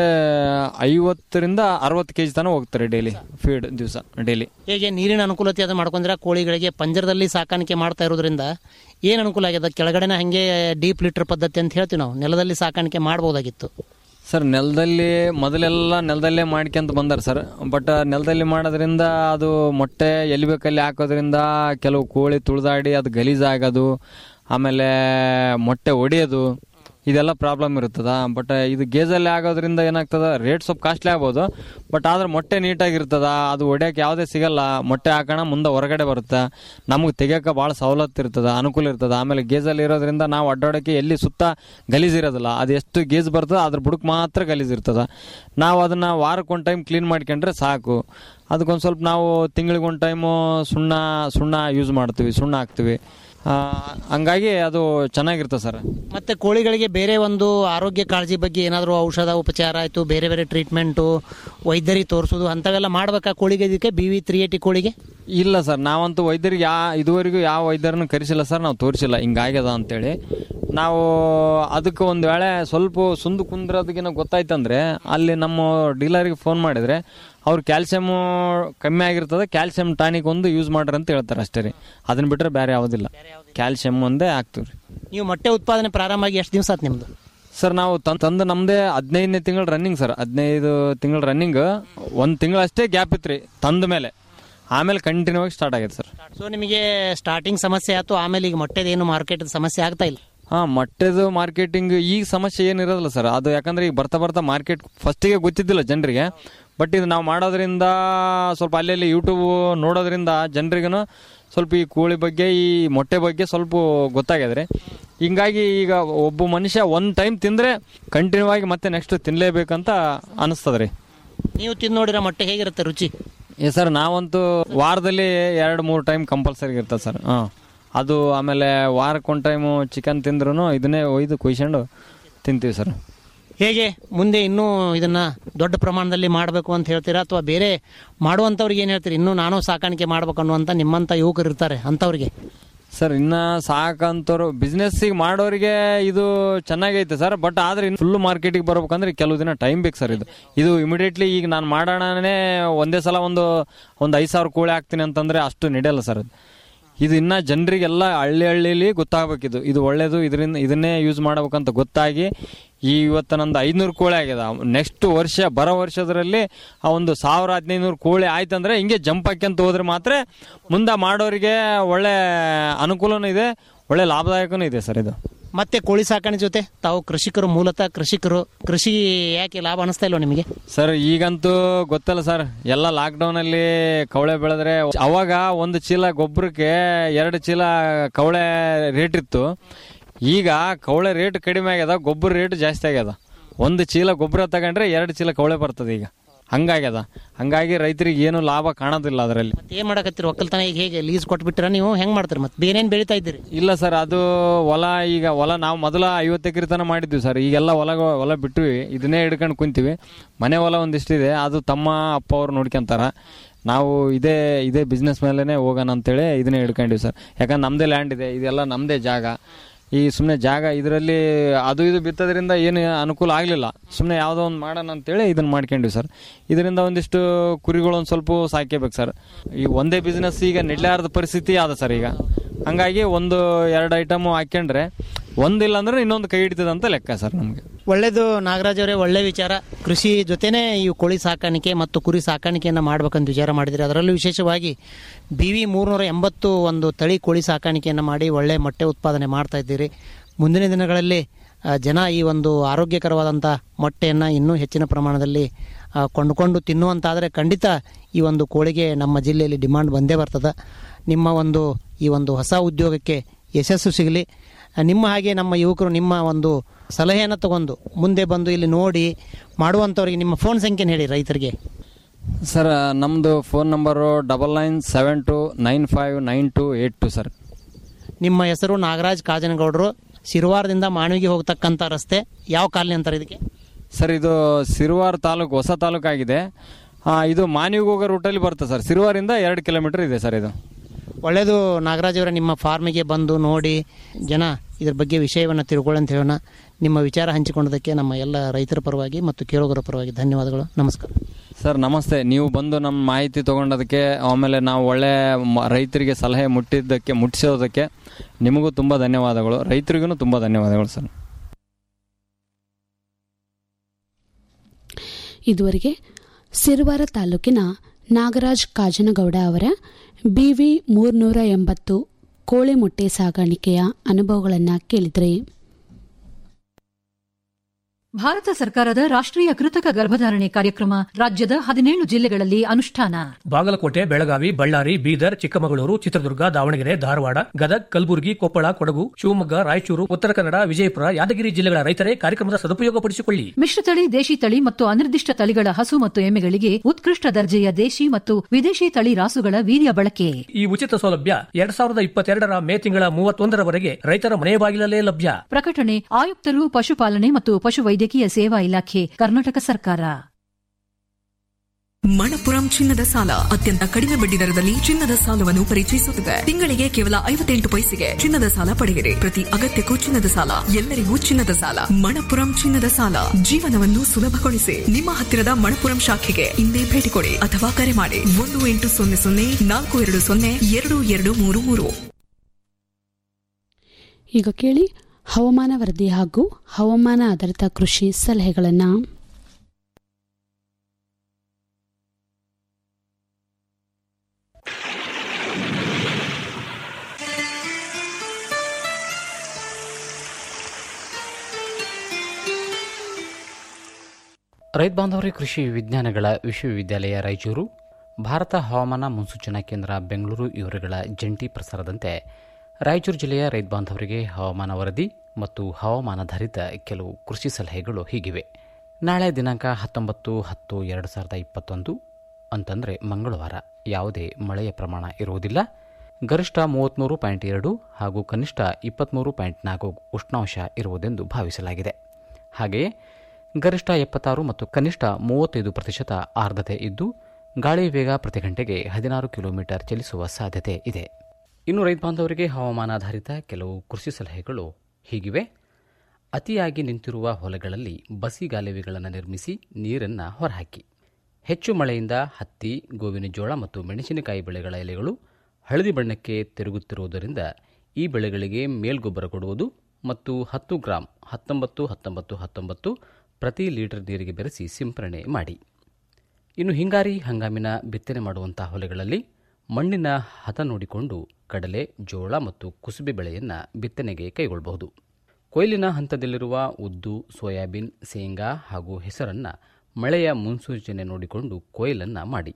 ಐವತ್ತರಿಂದ ಅರವತ್ತು ಕೆ ಜಿ ತನಕ ಹೋಗ್ತಾರೆ ಡೈಲಿ ಫೀಡ್ ದಿವಸ ಡೈಲಿ ಹೇಗೆ ನೀರಿನ ಅನುಕೂಲತೆ ಅದು ಮಾಡ್ಕೊಂಡ್ರೆ ಕೋಳಿಗಳಿಗೆ ಪಂಜರದಲ್ಲಿ ಸಾಕಾಣಿಕೆ ಮಾಡ್ತಾ ಇರೋದ್ರಿಂದ ಏನು ಅನುಕೂಲ ಆಗಿದೆ ಕೆಳಗಡೆನ ಹಾಗೆ ಡೀಪ್ ಲೀಟರ್ ಪದ್ಧತಿ ಅಂತ ಹೇಳ್ತೀವಿ ನಾವು ನೆಲದಲ್ಲಿ ಸಾಕಾಣಿಕೆ ಮಾಡ್ಬೋದಾಗಿತ್ತು ಸರ್ ನೆಲದಲ್ಲಿ ಮೊದಲೆಲ್ಲ ನೆಲದಲ್ಲೇ ಮಾಡ್ಕೊಂತ ಬಂದಾರ ಸರ್ ಬಟ್ ನೆಲದಲ್ಲಿ ಮಾಡೋದ್ರಿಂದ ಅದು ಮೊಟ್ಟೆ ಎಲ್ಲಿ ಬೇಕಲ್ಲಿ ಹಾಕೋದ್ರಿಂದ ಕೆಲವು ಕೋಳಿ ತುಳಿದಾಡಿ ಅದು ಗಲೀಜಾಗೋದು ಆಮೇಲೆ ಮೊಟ್ಟೆ ಒಡೆಯೋದು ಇದೆಲ್ಲ ಪ್ರಾಬ್ಲಮ್ ಇರ್ತದ ಬಟ್ ಇದು ಗೇಜಲ್ಲಿ ಆಗೋದ್ರಿಂದ ಏನಾಗ್ತದ ರೇಟ್ ಸ್ವಲ್ಪ ಕಾಸ್ಟ್ಲಿ ಆಗ್ಬೋದು ಬಟ್ ಆದ್ರೆ ಮೊಟ್ಟೆ ನೀಟಾಗಿರ್ತದ ಅದು ಹೊಡ್ಯಕ್ಕೆ ಯಾವುದೇ ಸಿಗಲ್ಲ ಮೊಟ್ಟೆ ಹಾಕೋಣ ಮುಂದೆ ಹೊರಗಡೆ ಬರುತ್ತೆ ನಮಗೆ ತೆಗಿಯೋಕೆ ಭಾಳ ಸವಲತ್ತು ಇರ್ತದ ಅನುಕೂಲ ಇರ್ತದ ಆಮೇಲೆ ಗೇಜಲ್ಲಿ ಇರೋದ್ರಿಂದ ನಾವು ಅಡ್ಡಾಡೋಕ್ಕೆ ಎಲ್ಲಿ ಸುತ್ತ ಗಲೀಜ್ ಇರೋದಿಲ್ಲ ಅದು ಎಷ್ಟು ಗೇಜ್ ಬರ್ತದೆ ಅದ್ರ ಬುಡಕ್ ಮಾತ್ರ ಗಲೀಜ್ ಇರ್ತದ ನಾವು ಅದನ್ನ ವಾರಕ್ಕೆ ಒಂದು ಟೈಮ್ ಕ್ಲೀನ್ ಮಾಡ್ಕೊಂಡ್ರೆ ಸಾಕು ಅದಕ್ಕೊಂದು ಸ್ವಲ್ಪ ನಾವು ತಿಂಗಳಿಗೆ ಒಂದು ಟೈಮು ಸುಣ್ಣ ಸುಣ್ಣ ಯೂಸ್ ಮಾಡ್ತೀವಿ ಸುಣ್ಣ ಹಾಕ್ತೀವಿ ಆ, ಹಂಗಾಗಿ ಅದು ಚೆನ್ನಾಗಿರ್ತದೆ ಸರ್ ಮತ್ತೆ ಕೋಳಿಗಳಿಗೆ ಬೇರೆ ಒಂದು ಆರೋಗ್ಯ ಕಾಳಜಿ ಬಗ್ಗೆ ಏನಾದರೂ ಔಷಧ ಉಪಚಾರ ಆಯಿತು ಬೇರೆ ಬೇರೆ ಟ್ರೀಟ್ಮೆಂಟು ವೈದ್ಯರಿಗೆ ತೋರಿಸೋದು ಅಂಥವೆಲ್ಲ ಮಾಡ್ಬೇಕಾ ಕೋಳಿಗೆ ಇದಕ್ಕೆ ಬಿ ವಿ ತ್ರೀ ಏಟಿ ಕೋಳಿಗೆ ಇಲ್ಲ ಸರ್ ನಾವಂತೂ ವೈದ್ಯರಿಗೆ ಯಾ ಇದುವರೆಗೂ ಯಾವ ವೈದ್ಯರನ್ನು ಕರೆಸಿಲ್ಲ ಸರ್ ನಾವು ತೋರಿಸಿಲ್ಲ ಹಿಂಗಾಗ್ಯದ ಅಂತೇಳಿ ನಾವು ಅದಕ್ಕೆ ಒಂದು ವೇಳೆ ಸ್ವಲ್ಪ ಸುಂದು ಕುಂದ್ರೋದಕ್ಕಿಂತ ಗೊತ್ತಾಯ್ತಂದ್ರೆ ಅಲ್ಲಿ ನಮ್ಮ ಡೀಲರಿಗೆ ಫೋನ್ ಮಾಡಿದ್ರೆ ಅವ್ರು ಕ್ಯಾಲ್ಸಿಯಮ್ ಕಮ್ಮಿ ಆಗಿರ್ತದೆ ಕ್ಯಾಲ್ಸಿಯಂ ಟಾನಿಕ್ ಒಂದು ಯೂಸ್ ಮಾಡ್ರಿ ಅಂತ ಹೇಳ್ತಾರೆ ಅಷ್ಟೇ ರೀ ಅದನ್ನ ಬಿಟ್ರೆ ಬೇರೆ ಯಾವುದಿಲ್ಲ ಕ್ಯಾಲ್ಸಿಯಂ ಒಂದೇ ಹಾಕ್ತೀವಿ ರೀ ನೀವು ಮೊಟ್ಟೆ ಉತ್ಪಾದನೆ ಪ್ರಾರಂಭ ಆಗಿ ಎಷ್ಟು ದಿವಸ ಆಯ್ತು ನಿಮ್ಮದು ಸರ್ ನಾವು ತನ್- ತಂದು ನಮ್ದೇ ಹದಿನೈದನೇ ತಿಂಗಳು ರನ್ನಿಂಗ್ ಸರ್ ಹದಿನೈದು ತಿಂಗಳು ರನ್ನಿಂಗ್ ಒಂದು ತಿಂಗಳಷ್ಟೇ ಗ್ಯಾಪ್ ಇತ್ತು ರೀ ತಂದ ಮೇಲೆ ಆಮೇಲೆ ಕಂಟಿನ್ಯೂ ಆಗಿ ಸ್ಟಾರ್ಟ್ ಆಗೈತೆ ಸರ್ ಸೊ ನಿಮಗೆ ಸ್ಟಾರ್ಟಿಂಗ್ ಸಮಸ್ಯೆ ಆಯ್ತು ಆಮೇಲೆ ಈಗ ಮೊಟ್ಟೆದೇನು ಮಾರ್ಕೆಟ್ ಸಮಸ್ಯೆ ಆಗ್ತಾ ಇಲ್ಲ ಹಾ ಮೊಟ್ಟೆದು ಮಾರ್ಕೆಟಿಂಗ್ ಈಗ ಸಮಸ್ಯೆ ಏನಿರೋದಿಲ್ಲ ಸರ್ ಅದು ಯಾಕಂದ್ರೆ ಈಗ ಬರ್ತಾ ಬರ್ತಾ ಮಾರ್ಕೆಟ್ ಫಸ್ಟಿಗೆ ಗೊತ್ತಿದ್ದಿಲ್ಲ ಜನರಿಗೆ ಬಟ್ ಇದು ನಾವು ಮಾಡೋದ್ರಿಂದ ಸ್ವಲ್ಪ ಅಲ್ಲಲ್ಲಿ ಯೂಟ್ಯೂಬ್ ನೋಡೋದ್ರಿಂದ ಜನರಿಗೂ ಸ್ವಲ್ಪ ಈ ಕೋಳಿ ಬಗ್ಗೆ ಈ ಮೊಟ್ಟೆ ಬಗ್ಗೆ ಸ್ವಲ್ಪ ಗೊತ್ತಾಗ್ಯದ್ರಿ ಹಿಂಗಾಗಿ ಈಗ ಒಬ್ಬ ಮನುಷ್ಯ ಒಂದು ಟೈಮ್ ತಿಂದರೆ ಕಂಟಿನ್ಯೂ ಆಗಿ ಮತ್ತೆ ನೆಕ್ಸ್ಟ್ ತಿನ್ನಲೇಬೇಕಂತ ಅನಿಸ್ತದ್ರಿ ನೀವು ತಿಂದು ನೋಡಿರೋ ಮೊಟ್ಟೆ ಹೇಗಿರುತ್ತೆ ರುಚಿ ಏ ಸರ್ ನಾವಂತೂ ವಾರದಲ್ಲಿ ಎರಡು ಮೂರು ಟೈಮ್ ಕಂಪಲ್ಸರಿ ಇರ್ತದೆ ಸರ್ ಹಾಂ ಅದು ಆಮೇಲೆ ವಾರಕ್ಕೆ ಒಂದು ಟೈಮು ಚಿಕನ್ ತಿಂದ್ರೂ ಇದನ್ನೇ ಒಯ್ದು ಕುಯ್ಕೊಂಡು ತಿಂತೀವಿ ಸರ್ ಹೇಗೆ ಮುಂದೆ ಇನ್ನೂ ಇದನ್ನ ದೊಡ್ಡ ಪ್ರಮಾಣದಲ್ಲಿ ಮಾಡಬೇಕು ಅಂತ ಹೇಳ್ತೀರಾ ಅಥವಾ ಬೇರೆ ಮಾಡುವಂಥವ್ರಿಗೆ ಏನು ಹೇಳ್ತೀರಿ ಇನ್ನೂ ನಾನು ಸಾಕಾಣಿಕೆ ಮಾಡ್ಬೇಕು ಅನ್ನುವಂಥ ನಿಮ್ಮಂಥ ಯುವಕರು ಇರ್ತಾರೆ ಅಂಥವ್ರಿಗೆ ಸರ್ ಇನ್ನ ಸಾಕಂತವ್ರು ಬಿಸ್ನೆಸ್ಸಿಗೆ ಮಾಡೋರಿಗೆ ಇದು ಚೆನ್ನಾಗೈತೆ ಸರ್ ಬಟ್ ಆದ್ರೆ ಫುಲ್ ಮಾರ್ಕೆಟಿಗೆ ಬರ್ಬೇಕಂದ್ರೆ ಕೆಲವು ದಿನ ಟೈಮ್ ಬೇಕು ಸರ್ ಇದು ಇದು ಇಮಿಡಿಯೇಟ್ಲಿ ಈಗ ನಾನು ಮಾಡೋಣನೇ ಒಂದೇ ಸಲ ಒಂದು ಒಂದು ಐದು ಸಾವಿರ ಕೋಳಿ ಹಾಕ್ತೀನಿ ಅಂತಂದ್ರೆ ಅಷ್ಟು ನಡೆಯಲ್ಲ ಸರ್ ಅದು ಇದು ಇನ್ನ ಜನರಿಗೆಲ್ಲ ಹಳ್ಳಿ ಹಳ್ಳಿಲಿ ಗೊತ್ತಾಗಬೇಕಿದು ಇದು ಒಳ್ಳೇದು ಇದರಿಂದ ಇದನ್ನೇ ಯೂಸ್ ಮಾಡ್ಬೇಕಂತ ಗೊತ್ತಾಗಿ ಈ ಇವತ್ತು ನಂದು ಐದ್ನೂರು ಕೋಳಿ ಆಗ್ಯದ ನೆಕ್ಸ್ಟ್ ವರ್ಷ ಬರೋ ವರ್ಷದಲ್ಲಿ ಆ ಒಂದು ಸಾವಿರ ಹದಿನೈದು ಕೋಳಿ ಆಯ್ತಂದ್ರೆ ಹಿಂಗೆ ಜಂಪ್ ಹಾಕ್ಯಂತ ಹೋದ್ರೆ ಮಾತ್ರ ಮುಂದೆ ಮಾಡೋರಿಗೆ ಒಳ್ಳೆ ಅನುಕೂಲನೂ ಇದೆ ಒಳ್ಳೆ ಲಾಭದಾಯಕನೂ ಇದೆ ಸರ್ ಇದು ಮತ್ತೆ ಕೋಳಿ ಸಾಕಾಣೆ ಜೊತೆ ತಾವು ಕೃಷಿಕರು ಮೂಲತಃ ಕೃಷಿಕರು ಕೃಷಿ ಯಾಕೆ ಲಾಭ ಅನಿಸ್ತಾ ಇಲ್ವ ನಿಮಗೆ ಸರ್ ಈಗಂತೂ ಗೊತ್ತಲ್ಲ ಸರ್ ಎಲ್ಲ ಲಾಕ್ಡೌನ್ ಅಲ್ಲಿ ಕವಳೆ ಬೆಳೆದ್ರೆ ಅವಾಗ ಒಂದು ಚೀಲ ಗೊಬ್ಬರಕ್ಕೆ ಎರಡು ಚೀಲ ಕವಳೆ ರೇಟ್ ಇತ್ತು ಈಗ ಕವಳೆ ರೇಟ್ ಕಡಿಮೆ ಆಗ್ಯದ ಗೊಬ್ಬರ ರೇಟ್ ಜಾಸ್ತಿ ಆಗ್ಯದ ಒಂದು ಚೀಲ ಗೊಬ್ಬರ ತಗೊಂಡ್ರೆ ಎರಡು ಚೀಲ ಕವಳೆ ಬರ್ತದೆ ಈಗ ಹಂಗಾಗ್ಯದ ಹಂಗಾಗಿ ರೈತರಿಗೆ ಏನು ಲಾಭ ಕಾಣೋದಿಲ್ಲ ಅದರಲ್ಲಿ ಮತ್ತೆ ಏನ್ ಮಾಡಕತ್ತೀರಿ ಒಕ್ಕಲ್ತನ ಈಗ ಹೇಗೆ ಲೀಸ್ ಕೊಟ್ಬಿಟ್ರ ನೀವು ಹೆಂಗ್ ಮಾಡ್ತೀರಿ ಮತ್ತೆ ಬೇರೇನ್ ಬೆಳಿತಾ ಇದ್ದೀರಿ ಇಲ್ಲ ಸರ್ ಅದು ಹೊಲ ಈಗ ಹೊಲ ನಾವು ಮೊದಲ ಐವತ್ತು ಎಕರೆ ತನಕ ಮಾಡಿದ್ವಿ ಸರ್ ಈಗೆಲ್ಲ ಹೊಲ ಹೊಲ ಬಿಟ್ವಿ ಇದನ್ನೇ ಹಿಡ್ಕೊಂಡು ಕುಂತೀವಿ ಮನೆ ಹೊಲ ಒಂದಿಷ್ಟಿದೆ ಅದು ತಮ್ಮ ಅಪ್ಪ ಅವ್ರು ನೋಡ್ಕೊಂತಾರ ನಾವು ಇದೇ ಇದೇ ಬಿಸ್ನೆಸ್ ಮೇಲೇ ಹೋಗೋಣ ಅಂತೇಳಿ ಇದನ್ನೇ ಹಿಡ್ಕೊಂಡಿವಿ ಸರ್ ಯಾಕಂದ್ರೆ ನಮ್ಮದೇ ಲ್ಯಾಂಡ್ ಇದೆ ಇದೆಲ್ಲ ನಮ್ಮದೇ ಜಾಗ ಈ ಸುಮ್ಮನೆ ಜಾಗ ಇದರಲ್ಲಿ ಅದು ಇದು ಬಿತ್ತೋದ್ರಿಂದ ಏನು ಅನುಕೂಲ ಆಗಲಿಲ್ಲ ಸುಮ್ಮನೆ ಯಾವುದೋ ಒಂದು ಮಾಡೋಣ ಅಂತೇಳಿ ಇದನ್ನು ಮಾಡ್ಕೊಂಡ್ವಿ ಸರ್ ಇದರಿಂದ ಒಂದಿಷ್ಟು ಕುರಿಗಳು ಒಂದು ಸ್ವಲ್ಪ ಸಾಕ್ಯಬೇಕು ಸರ್ ಈ ಒಂದೇ ಬಿಸ್ನೆಸ್ ಈಗ ನೆಡ್ಲಾರದ ಪರಿಸ್ಥಿತಿ ಆದ ಸರ್ ಈಗ ಹಂಗಾಗಿ ಒಂದು ಎರಡು ಐಟಮು ಹಾಕ್ಯಂಡ್ರೆ ಒಂದಿಲ್ಲ ಅಂದ್ರೆ ಇನ್ನೊಂದು ಕೈ ಹಿಡಿತದೆ ಅಂತ ಲೆಕ್ಕ ಸರ್ ನಮಗೆ ಒಳ್ಳೇದು ನಾಗರಾಜ್ ಅವರೇ ಒಳ್ಳೆ ವಿಚಾರ ಕೃಷಿ ಜೊತೆನೇ ಈ ಕೋಳಿ ಸಾಕಾಣಿಕೆ ಮತ್ತು ಕುರಿ ಸಾಕಾಣಿಕೆಯನ್ನು ಮಾಡ್ಬೇಕಂತ ವಿಚಾರ ಮಾಡಿದ್ರಿ ಅದರಲ್ಲೂ ವಿಶೇಷವಾಗಿ ಬಿ ವಿ ಮೂರ್ನೂರ ಎಂಬತ್ತು ಒಂದು ತಳಿ ಕೋಳಿ ಸಾಕಾಣಿಕೆಯನ್ನು ಮಾಡಿ ಒಳ್ಳೆ ಮೊಟ್ಟೆ ಉತ್ಪಾದನೆ ಮಾಡ್ತಾ ಇದ್ದೀರಿ ಮುಂದಿನ ದಿನಗಳಲ್ಲಿ ಆ, ಜನ ಈ ಒಂದು ಆರೋಗ್ಯಕರವಾದಂಥ ಮೊಟ್ಟೆಯನ್ನು ಇನ್ನೂ ಹೆಚ್ಚಿನ ಪ್ರಮಾಣದಲ್ಲಿ ಆ, ಕೊಂಡುಕೊಂಡು ತಿನ್ನುವಂತಾದರೆ ಖಂಡಿತ ಈ ಒಂದು ಕೋಳಿಗೆ ನಮ್ಮ ಜಿಲ್ಲೆಯಲ್ಲಿ ಡಿಮಾಂಡ್ ಬಂದೇ ಬರ್ತದೆ ನಿಮ್ಮ ಒಂದು ಈ ಒಂದು ಹೊಸ ಉದ್ಯೋಗಕ್ಕೆ ಯಶಸ್ಸು ಸಿಗಲಿ ನಿಮ್ಮ ಹಾಗೆ ನಮ್ಮ ಯುವಕರು ನಿಮ್ಮ ಒಂದು ಸಲಹೆಯನ್ನು ತಗೊಂಡು ಮುಂದೆ ಬಂದು ಇಲ್ಲಿ ನೋಡಿ ಮಾಡುವಂಥವ್ರಿಗೆ ನಿಮ್ಮ ಫೋನ್ ಸಂಖ್ಯೆನ ಹೇಳಿ ರೈತರಿಗೆ ಸರ್ ನಮ್ಮದು phone number double nine seven two nine five nine two eight two sir ನಿಮ್ಮ ಹೆಸರು ನಾಗರಾಜ್ ಕಾಜನಗೌಡರು ಸಿರುವಾರದಿಂದ ಮಾನವಿಗೆ ಹೋಗ್ತಕ್ಕಂಥ ರಸ್ತೆ ಯಾವ ಕಾಲನಿ ಅಂತಾರೆ ಇದಕ್ಕೆ ಸರ್ ಇದು ಸಿರುವಾರ ತಾಲೂಕು ಹೊಸ ತಾಲೂಕಾಗಿದೆ ಆ, ಇದು ಮಾನಿವಿಗೆ ಹೋಗೋ ರೂಟಲ್ಲಿ ಬರುತ್ತೆ ಸರ್ ಸಿರುವಾರಿಂದ ಎರಡು ಕಿಲೋಮೀಟರ್ ಇದೆ ಸರ್ ಇದು ಒಳ್ಳೆಯದು ನಾಗರಾಜ್ ಅವರ ನಿಮ್ಮ ಫಾರ್ಮಿಗೆ ಬಂದು ನೋಡಿ ಜನ ಇದ್ರ ಬಗ್ಗೆ ವಿಷಯವನ್ನು ತಿಳ್ಕೊಳ್ಳಿ ಅಂತ ಹೇಳೋಣ ನಿಮ್ಮ ವಿಚಾರ ಹಂಚಿಕೊಂಡದಕ್ಕೆ ನಮ್ಮ ಎಲ್ಲ ರೈತರ ಪರವಾಗಿ ಮತ್ತು ಕೇಳುಗರ ಪರವಾಗಿ ಧನ್ಯವಾದಗಳು ನಮಸ್ಕಾರ ಸರ್ ನಮಸ್ತೆ ನೀವು ಬಂದು ನಮ್ಮ ಮಾಹಿತಿ ತೊಗೊಂಡದಕ್ಕೆ ಆಮೇಲೆ ನಾವು ಒಳ್ಳೆ ಮ- ರೈತರಿಗೆ ಸಲಹೆ ಮುಟ್ಟಿದ್ದಕ್ಕೆ ಮುಟ್ಟಿಸೋದಕ್ಕೆ ನಿಮಗೂ ತುಂಬ ಧನ್ಯವಾದಗಳು ರೈತರಿಗೂ ತುಂಬ ಧನ್ಯವಾದಗಳು ಸರ್ ಇದುವರೆಗೆ ಸಿರುವಾರ ತಾಲೂಕಿನ ನಾಗರಾಜ್ ಕಾಜನಗೌಡ ಅವರ ಬಿವಿ ಮೂರ್ನೂರ ಎಂಬತ್ತು ಕೋಳಿ ಮೊಟ್ಟೆ ಸಾಗಾಣಿಕೆಯ ಅನುಭವಗಳನ್ನು ಕೇಳಿದ್ರಿ ಭಾರತ ಸರ್ಕಾರದ ರಾಷ್ಟ್ರೀಯ ಕೃತಕ ಗರ್ಭಧಾರಣೆ ಕಾರ್ಯಕ್ರಮ ರಾಜ್ಯದ ಹದಿನೇಳು ಜಿಲ್ಲೆಗಳಲ್ಲಿ ಅನುಷ್ಠಾನ ಬಾಗಲಕೋಟೆ ಬೆಳಗಾವಿ ಬಳ್ಳಾರಿ ಬೀದರ್ ಚಿಕ್ಕಮಗಳೂರು ಚಿತ್ರದುರ್ಗ ದಾವಣಗೆರೆ ಧಾರವಾಡ ಗದಗ್ ಕಲಬುರಗಿ ಕೊಪ್ಪಳ ಕೊಡಗು ಶಿವಮೊಗ್ಗ ರಾಯಚೂರು ಉತ್ತರ ಕನ್ನಡ ವಿಜಯಪುರ ಯಾದಗಿರಿ ಜಿಲ್ಲೆಗಳ ರೈತರೇ ಕಾರ್ಯಕ್ರಮದ ಸದುಪಯೋಗಪಡಿಸಿಕೊಳ್ಳಿ ಮಿಶ್ರತಳಿ ದೇಶಿ ತಳಿ ಮತ್ತು ಅನಿರ್ದಿಷ್ಟ ತಳಿಗಳ ಹಸು ಮತ್ತು ಎಮ್ಮೆಗಳಿಗೆ ಉತ್ಕೃಷ್ಟ ದರ್ಜೆಯ ದೇಶಿ ಮತ್ತು ವಿದೇಶಿ ತಳಿ ರಾಸುಗಳ ವೀರ್ಯ ಬಳಕೆ ಈ ಉಚಿತ ಸೌಲಭ್ಯ ಎರಡ್ ಸಾವಿರದ ಇಪ್ಪತ್ತೆರಡರ ಮೇ ತಿಂಗಳ ಮೂವತ್ತೊಂದರವರೆಗೆ ರೈತರ ಮನೆ ಬಾಗಿಲಲ್ಲೇ ಲಭ್ಯ ಪ್ರಕಟಣೆ ಆಯುಕ್ತರು ಪಶುಪಾಲನೆ ಮತ್ತು ಪಶುವೈದ್ಯಕೀಯ ಸೇವಾ ಇಲಾಖೆ ಕರ್ನಾಟಕ ಸರ್ಕಾರ ಮಣಪುರಂ ಚಿನ್ನದ ಸಾಲ ಅತ್ಯಂತ ಕಡಿಮೆ ಬಡ್ಡಿ ದರದಲ್ಲಿ ಚಿನ್ನದ ಸಾಲವನ್ನು ಪರಿಚಯಿಸುತ್ತಿದೆ ತಿಂಗಳಿಗೆ ಕೇವಲ ಐವತ್ತೆಂಟು ಪೈಸೆಗೆ ಚಿನ್ನದ ಸಾಲ ಪಡೆಯಿರಿ ಪ್ರತಿ ಅಗತ್ಯಕ್ಕೂ ಚಿನ್ನದ ಸಾಲ ಎಲ್ಲರಿಗೂ ಚಿನ್ನದ ಸಾಲ ಮಣಪುರಂ ಚಿನ್ನದ ಸಾಲ ಜೀವನವನ್ನು ಸುಲಭಗೊಳಿಸಿ ನಿಮ್ಮ ಹತ್ತಿರದ ಮಣಪುರಂ ಶಾಖೆಗೆ ಇಂದೇ ಭೇಟಿ ಕೊಡಿ ಅಥವಾ ಕರೆ ಮಾಡಿ ಒಂದು ಎಂಟು ಸೊನ್ನೆ ಸೊನ್ನೆ ನಾಲ್ಕು ಎರಡು ಸೊನ್ನೆ ಎರಡು ಎರಡು ಮೂರು ಮೂರು ಈಗ ಕೇಳಿ ಹವಾಮಾನ ವರದಿ ಹಾಗೂ ಹವಾಮಾನ ಆಧಾರಿತ ಕೃಷಿ ಸಲಹೆಗಳನ್ನು ರೈತ ಬಾಂಧವರೇ ಕೃಷಿ ವಿಜ್ಞಾನಗಳ ವಿಶ್ವವಿದ್ಯಾಲಯ ರಾಯಚೂರು ಭಾರತ ಹವಾಮಾನ ಮುನ್ಸೂಚನಾ ಕೇಂದ್ರ ಬೆಂಗಳೂರು ಇವರುಗಳ ಜಂಟಿ ಪ್ರಸಾರದಂತೆ ರಾಯಚೂರು ಜಿಲ್ಲೆಯ ರೈತ ಬಾಂಧವರಿಗೆ ಹವಾಮಾನ ವರದಿ ಮತ್ತು ಹವಾಮಾನಾಧಾರಿತ ಕೆಲವು ಕೃಷಿ ಸಲಹೆಗಳು ಹೀಗಿವೆ ನಾಳೆ ದಿನಾಂಕ ಹತ್ತೊಂಬತ್ತು ಹತ್ತು ಎರಡು ಸಾವಿರದ ಇಪ್ಪತ್ತೊಂದು ಅಂತಂದರೆ ಮಂಗಳವಾರ ಯಾವುದೇ ಮಳೆಯ ಪ್ರಮಾಣ ಇರುವುದಿಲ್ಲ ಗರಿಷ್ಠ ಮೂವತ್ತ್ಮೂರು ಪಾಯಿಂಟ್ ಎರಡು ಹಾಗೂ ಕನಿಷ್ಠ ಇಪ್ಪತ್ತ್ಮೂರು ಪಾಯಿಂಟ್ ನಾಲ್ಕು ಉಷ್ಣಾಂಶ ಇರುವುದೆಂದು ಭಾವಿಸಲಾಗಿದೆ ಹಾಗೆಯೇ ಗರಿಷ್ಠ ಎಪ್ಪತ್ತಾರು ಮತ್ತು ಕನಿಷ್ಠ ಮೂವತ್ತೈದು ಪ್ರತಿಶತ ಆರ್ದ್ರತೆ ಇದ್ದು ಗಾಳಿ ವೇಗ ಪ್ರತಿ ಗಂಟೆಗೆ ಹದಿನಾರು ಕಿಲೋಮೀಟರ್ ಚಲಿಸುವ ಸಾಧ್ಯತೆ ಇದೆ ಇನ್ನು ರೈತ ಬಾಂಧವರಿಗೆ ಹವಾಮಾನಾಧಾರಿತ ಕೆಲವು ಕೃಷಿ ಸಲಹೆಗಳು ಹೀಗಿವೆ ಅತಿಯಾಗಿ ನಿಂತಿರುವ ಹೊಲಗಳಲ್ಲಿ ಬಸಿಗಾಲುವೆಗಳನ್ನು ನಿರ್ಮಿಸಿ ನೀರನ್ನು ಹೊರಹಾಕಿ ಹೆಚ್ಚು ಮಳೆಯಿಂದ ಹತ್ತಿ ಗೋವಿನ ಜೋಳ ಮತ್ತು ಮೆಣಸಿನಕಾಯಿ ಬೆಳೆಗಳ ಎಲೆಗಳು ಹಳದಿ ಬಣ್ಣಕ್ಕೆ ತಿರುಗುತ್ತಿರುವುದರಿಂದ ಈ ಬೆಳೆಗಳಿಗೆ ಮೇಲ್ಗೊಬ್ಬರ ಕೊಡುವುದು ಮತ್ತು ಹತ್ತು ಗ್ರಾಂ ಹತ್ತೊಂಬತ್ತು ಹತ್ತೊಂಬತ್ತು ಹತ್ತೊಂಬತ್ತು ಪ್ರತಿ ಲೀಟರ್ ನೀರಿಗೆ ಬೆರೆಸಿ ಸಿಂಪರಣೆ ಮಾಡಿ ಇನ್ನು ಹಿಂಗಾರಿ ಹಂಗಾಮಿನ ಬಿತ್ತನೆ ಮಾಡುವಂತಹ ಹೊಲೆಗಳಲ್ಲಿ ಮಣ್ಣಿನ ಹದ ನೋಡಿಕೊಂಡು ಕಡಲೆ ಜೋಳ ಮತ್ತು ಕುಸುಬೆ ಬೆಳೆಯನ್ನು ಬಿತ್ತನೆಗೆ ಕೈಗೊಳ್ಳಬಹುದು ಕೊಯ್ಲಿನ ಹಂತದಲ್ಲಿರುವ ಉದ್ದು ಸೋಯಾಬೀನ್ ಶೇಂಗಾ ಹಾಗೂ ಹೆಸರನ್ನು ಮಳೆಯ ಮುನ್ಸೂಚನೆ ನೋಡಿಕೊಂಡು ಕೊಯ್ಲನ್ನು ಮಾಡಿ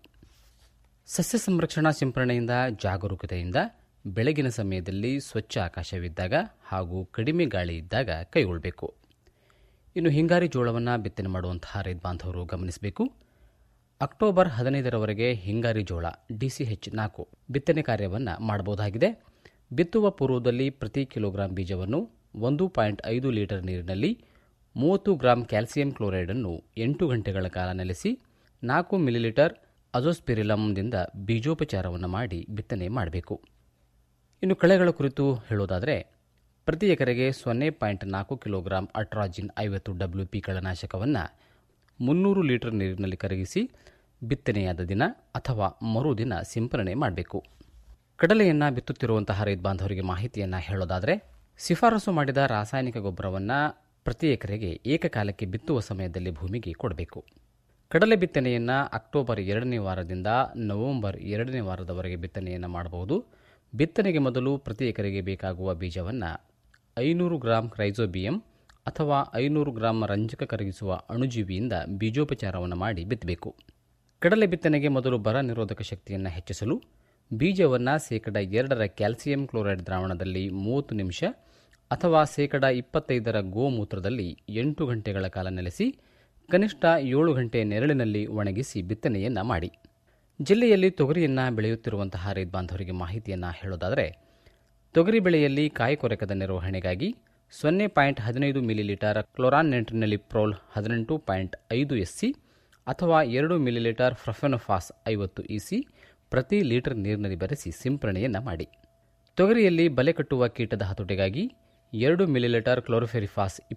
ಸಸ್ಯ ಸಂರಕ್ಷಣಾ ಸಿಂಪರಣೆಯಿಂದ ಜಾಗರೂಕತೆಯಿಂದ ಬೆಳಗಿನ ಸಮಯದಲ್ಲಿ ಸ್ವಚ್ಛ ಆಕಾಶವಿದ್ದಾಗ ಹಾಗೂ ಕಡಿಮೆ ಗಾಳಿ ಇದ್ದಾಗ ಕೈಗೊಳ್ಳಬೇಕು ಇನ್ನು ಹಿಂಗಾರಿ ಜೋಳವನ್ನು ಬಿತ್ತನೆ ಮಾಡುವಂತಹ ರೈತ ಬಾಂಧವರು ಗಮನಿಸಬೇಕು ಅಕ್ಟೋಬರ್ ಹದಿನೈದರವರೆಗೆ ಹಿಂಗಾರಿ ಜೋಳ ಡಿಸಿಎಚ್ ನಾಲ್ಕು ಬಿತ್ತನೆ ಕಾರ್ಯವನ್ನು ಮಾಡಬಹುದಾಗಿದೆ ಬಿತ್ತುವ ಪೂರ್ವದಲ್ಲಿ ಪ್ರತಿ ಕಿಲೋಗ್ರಾಂ ಬೀಜವನ್ನು ಒಂದು ಪಾಯಿಂಟ್ ಐದು ಲೀಟರ್ ನೀರಿನಲ್ಲಿ ಮೂವತ್ತು ಗ್ರಾಂ ಕ್ಯಾಲ್ಸಿಯಂ ಕ್ಲೋರೈಡನ್ನು ಎಂಟು ಗಂಟೆಗಳ ಕಾಲ ನೆಲೆಸಿ ನಾಲ್ಕು ಮಿಲಿಲೀಟರ್ ಅಜೋಸ್ಪಿರಿಲಮ್ದಿಂದ ಬೀಜೋಪಚಾರವನ್ನು ಮಾಡಿ ಬಿತ್ತನೆ ಮಾಡಬೇಕು ಇನ್ನು ಕಳೆಗಳ ಕುರಿತು ಹೇಳೋದಾದರೆ ಪ್ರತಿ ಎಕರೆಗೆ ಸೊನ್ನೆ ಪಾಯಿಂಟ್ ನಾಲ್ಕು ಕಿಲೋಗ್ರಾಂ ಅಟ್ರಾಜಿನ್ ಐವತ್ತು ಡಬ್ಲ್ಯೂ ಪಿ ಕಳೆನಾಶಕವನ್ನು ಮುನ್ನೂರು ಲೀಟರ್ ನೀರಿನಲ್ಲಿ ಕರಗಿಸಿ ಬಿತ್ತನೆಯಾದ ದಿನ ಅಥವಾ ಮರುದಿನ ಸಿಂಪರಣೆ ಮಾಡಬೇಕು ಕಡಲೆಯನ್ನು ಬಿತ್ತುತ್ತಿರುವಂತಹ ರೈತ ಬಾಂಧವರಿಗೆ ಮಾಹಿತಿಯನ್ನು ಹೇಳೋದಾದರೆ ಶಿಫಾರಸು ಮಾಡಿದ ರಾಸಾಯನಿಕ ಗೊಬ್ಬರವನ್ನು ಪ್ರತಿ ಎಕರೆಗೆ ಏಕಕಾಲಕ್ಕೆ ಬಿತ್ತುವ ಸಮಯದಲ್ಲಿ ಭೂಮಿಗೆ ಕೊಡಬೇಕು ಕಡಲೆ ಬಿತ್ತನೆಯನ್ನು ಅಕ್ಟೋಬರ್ ಎರಡನೇ ವಾರದಿಂದ ನವೆಂಬರ್ ಎರಡನೇ ವಾರದವರೆಗೆ ಬಿತ್ತನೆಯನ್ನು ಮಾಡಬಹುದು ಬಿತ್ತನೆಗೆ ಮೊದಲು ಪ್ರತಿ ಎಕರೆಗೆ ಬೇಕಾಗುವ ಬೀಜವನ್ನು ಐನೂರು ಗ್ರಾಂ ಕ್ರೈಸೋಬಿಯಂ ಅಥವಾ ಐನೂರು ಗ್ರಾಂ ರಂಜಕ ಕರಗಿಸುವ ಅಣುಜೀವಿಯಿಂದ ಬೀಜೋಪಚಾರವನ್ನು ಮಾಡಿ ಬಿತ್ತಬೇಕು ಕಡಲೆ ಬಿತ್ತನೆಗೆ ಮೊದಲು ಬರ ನಿರೋಧಕ ಶಕ್ತಿಯನ್ನು ಹೆಚ್ಚಿಸಲು ಬೀಜವನ್ನು ಶೇಕಡ ಎರಡರ ಕ್ಯಾಲ್ಸಿಯಂ ಕ್ಲೋರೈಡ್ ದ್ರಾವಣದಲ್ಲಿ ಮೂವತ್ತು ನಿಮಿಷ ಅಥವಾ ಶೇಕಡ ಇಪ್ಪತ್ತೈದರ ಗೋಮೂತ್ರದಲ್ಲಿ ಎಂಟು ಗಂಟೆಗಳ ಕಾಲ ನೆಲೆಸಿ ಕನಿಷ್ಠ ಏಳು ಗಂಟೆ ನೆರಳಿನಲ್ಲಿ ಒಣಗಿಸಿ ಬಿತ್ತನೆಯನ್ನು ಮಾಡಿ ಜಿಲ್ಲೆಯಲ್ಲಿ ತೊಗರಿಯನ್ನು ಬೆಳೆಯುತ್ತಿರುವಂತಹ ರೈತ ಬಾಂಧವರಿಗೆ ಮಾಹಿತಿಯನ್ನು ಹೇಳೋದಾದರೆ ತೊಗರಿ ಬೆಳೆಯಲ್ಲಿ ಕಾಯಿ ಕೊರಕದ ನಿರ್ವಹಣೆಗಾಗಿ ಸೊನ್ನೆ ಪಾಯಿಂಟ್ ಹದಿನೈದು ಮಿಲಿಲೀಟರ್ ಕ್ಲೋರಾನ್ ಪ್ರೋಲ್ ಹದಿನೆಂಟು ಪಾಯಿಂಟ್ ಐದು ಎಸ್ಸಿ ಅಥವಾ ಎರಡು ಮಿಲಿಲೀಟರ್ ಫ್ರಫೆನೋಫಾಸ್ ಐವತ್ತು ಇಸಿ ಪ್ರತಿ ಲೀಟರ್ ನೀರಿನಲ್ಲಿ ಬೆರೆಸಿ ಸಿಂಪರಣೆಯನ್ನು ಮಾಡಿ ತೊಗರಿಯಲ್ಲಿ ಬಲೆ ಕಟ್ಟುವ ಕೀಟದ ಹತೋಟಿಗಾಗಿ ಎರಡು ಮಿಲಿಲೀಟರ್ ಕ್ಲೋರೋಫೆರಿಫಾಸ್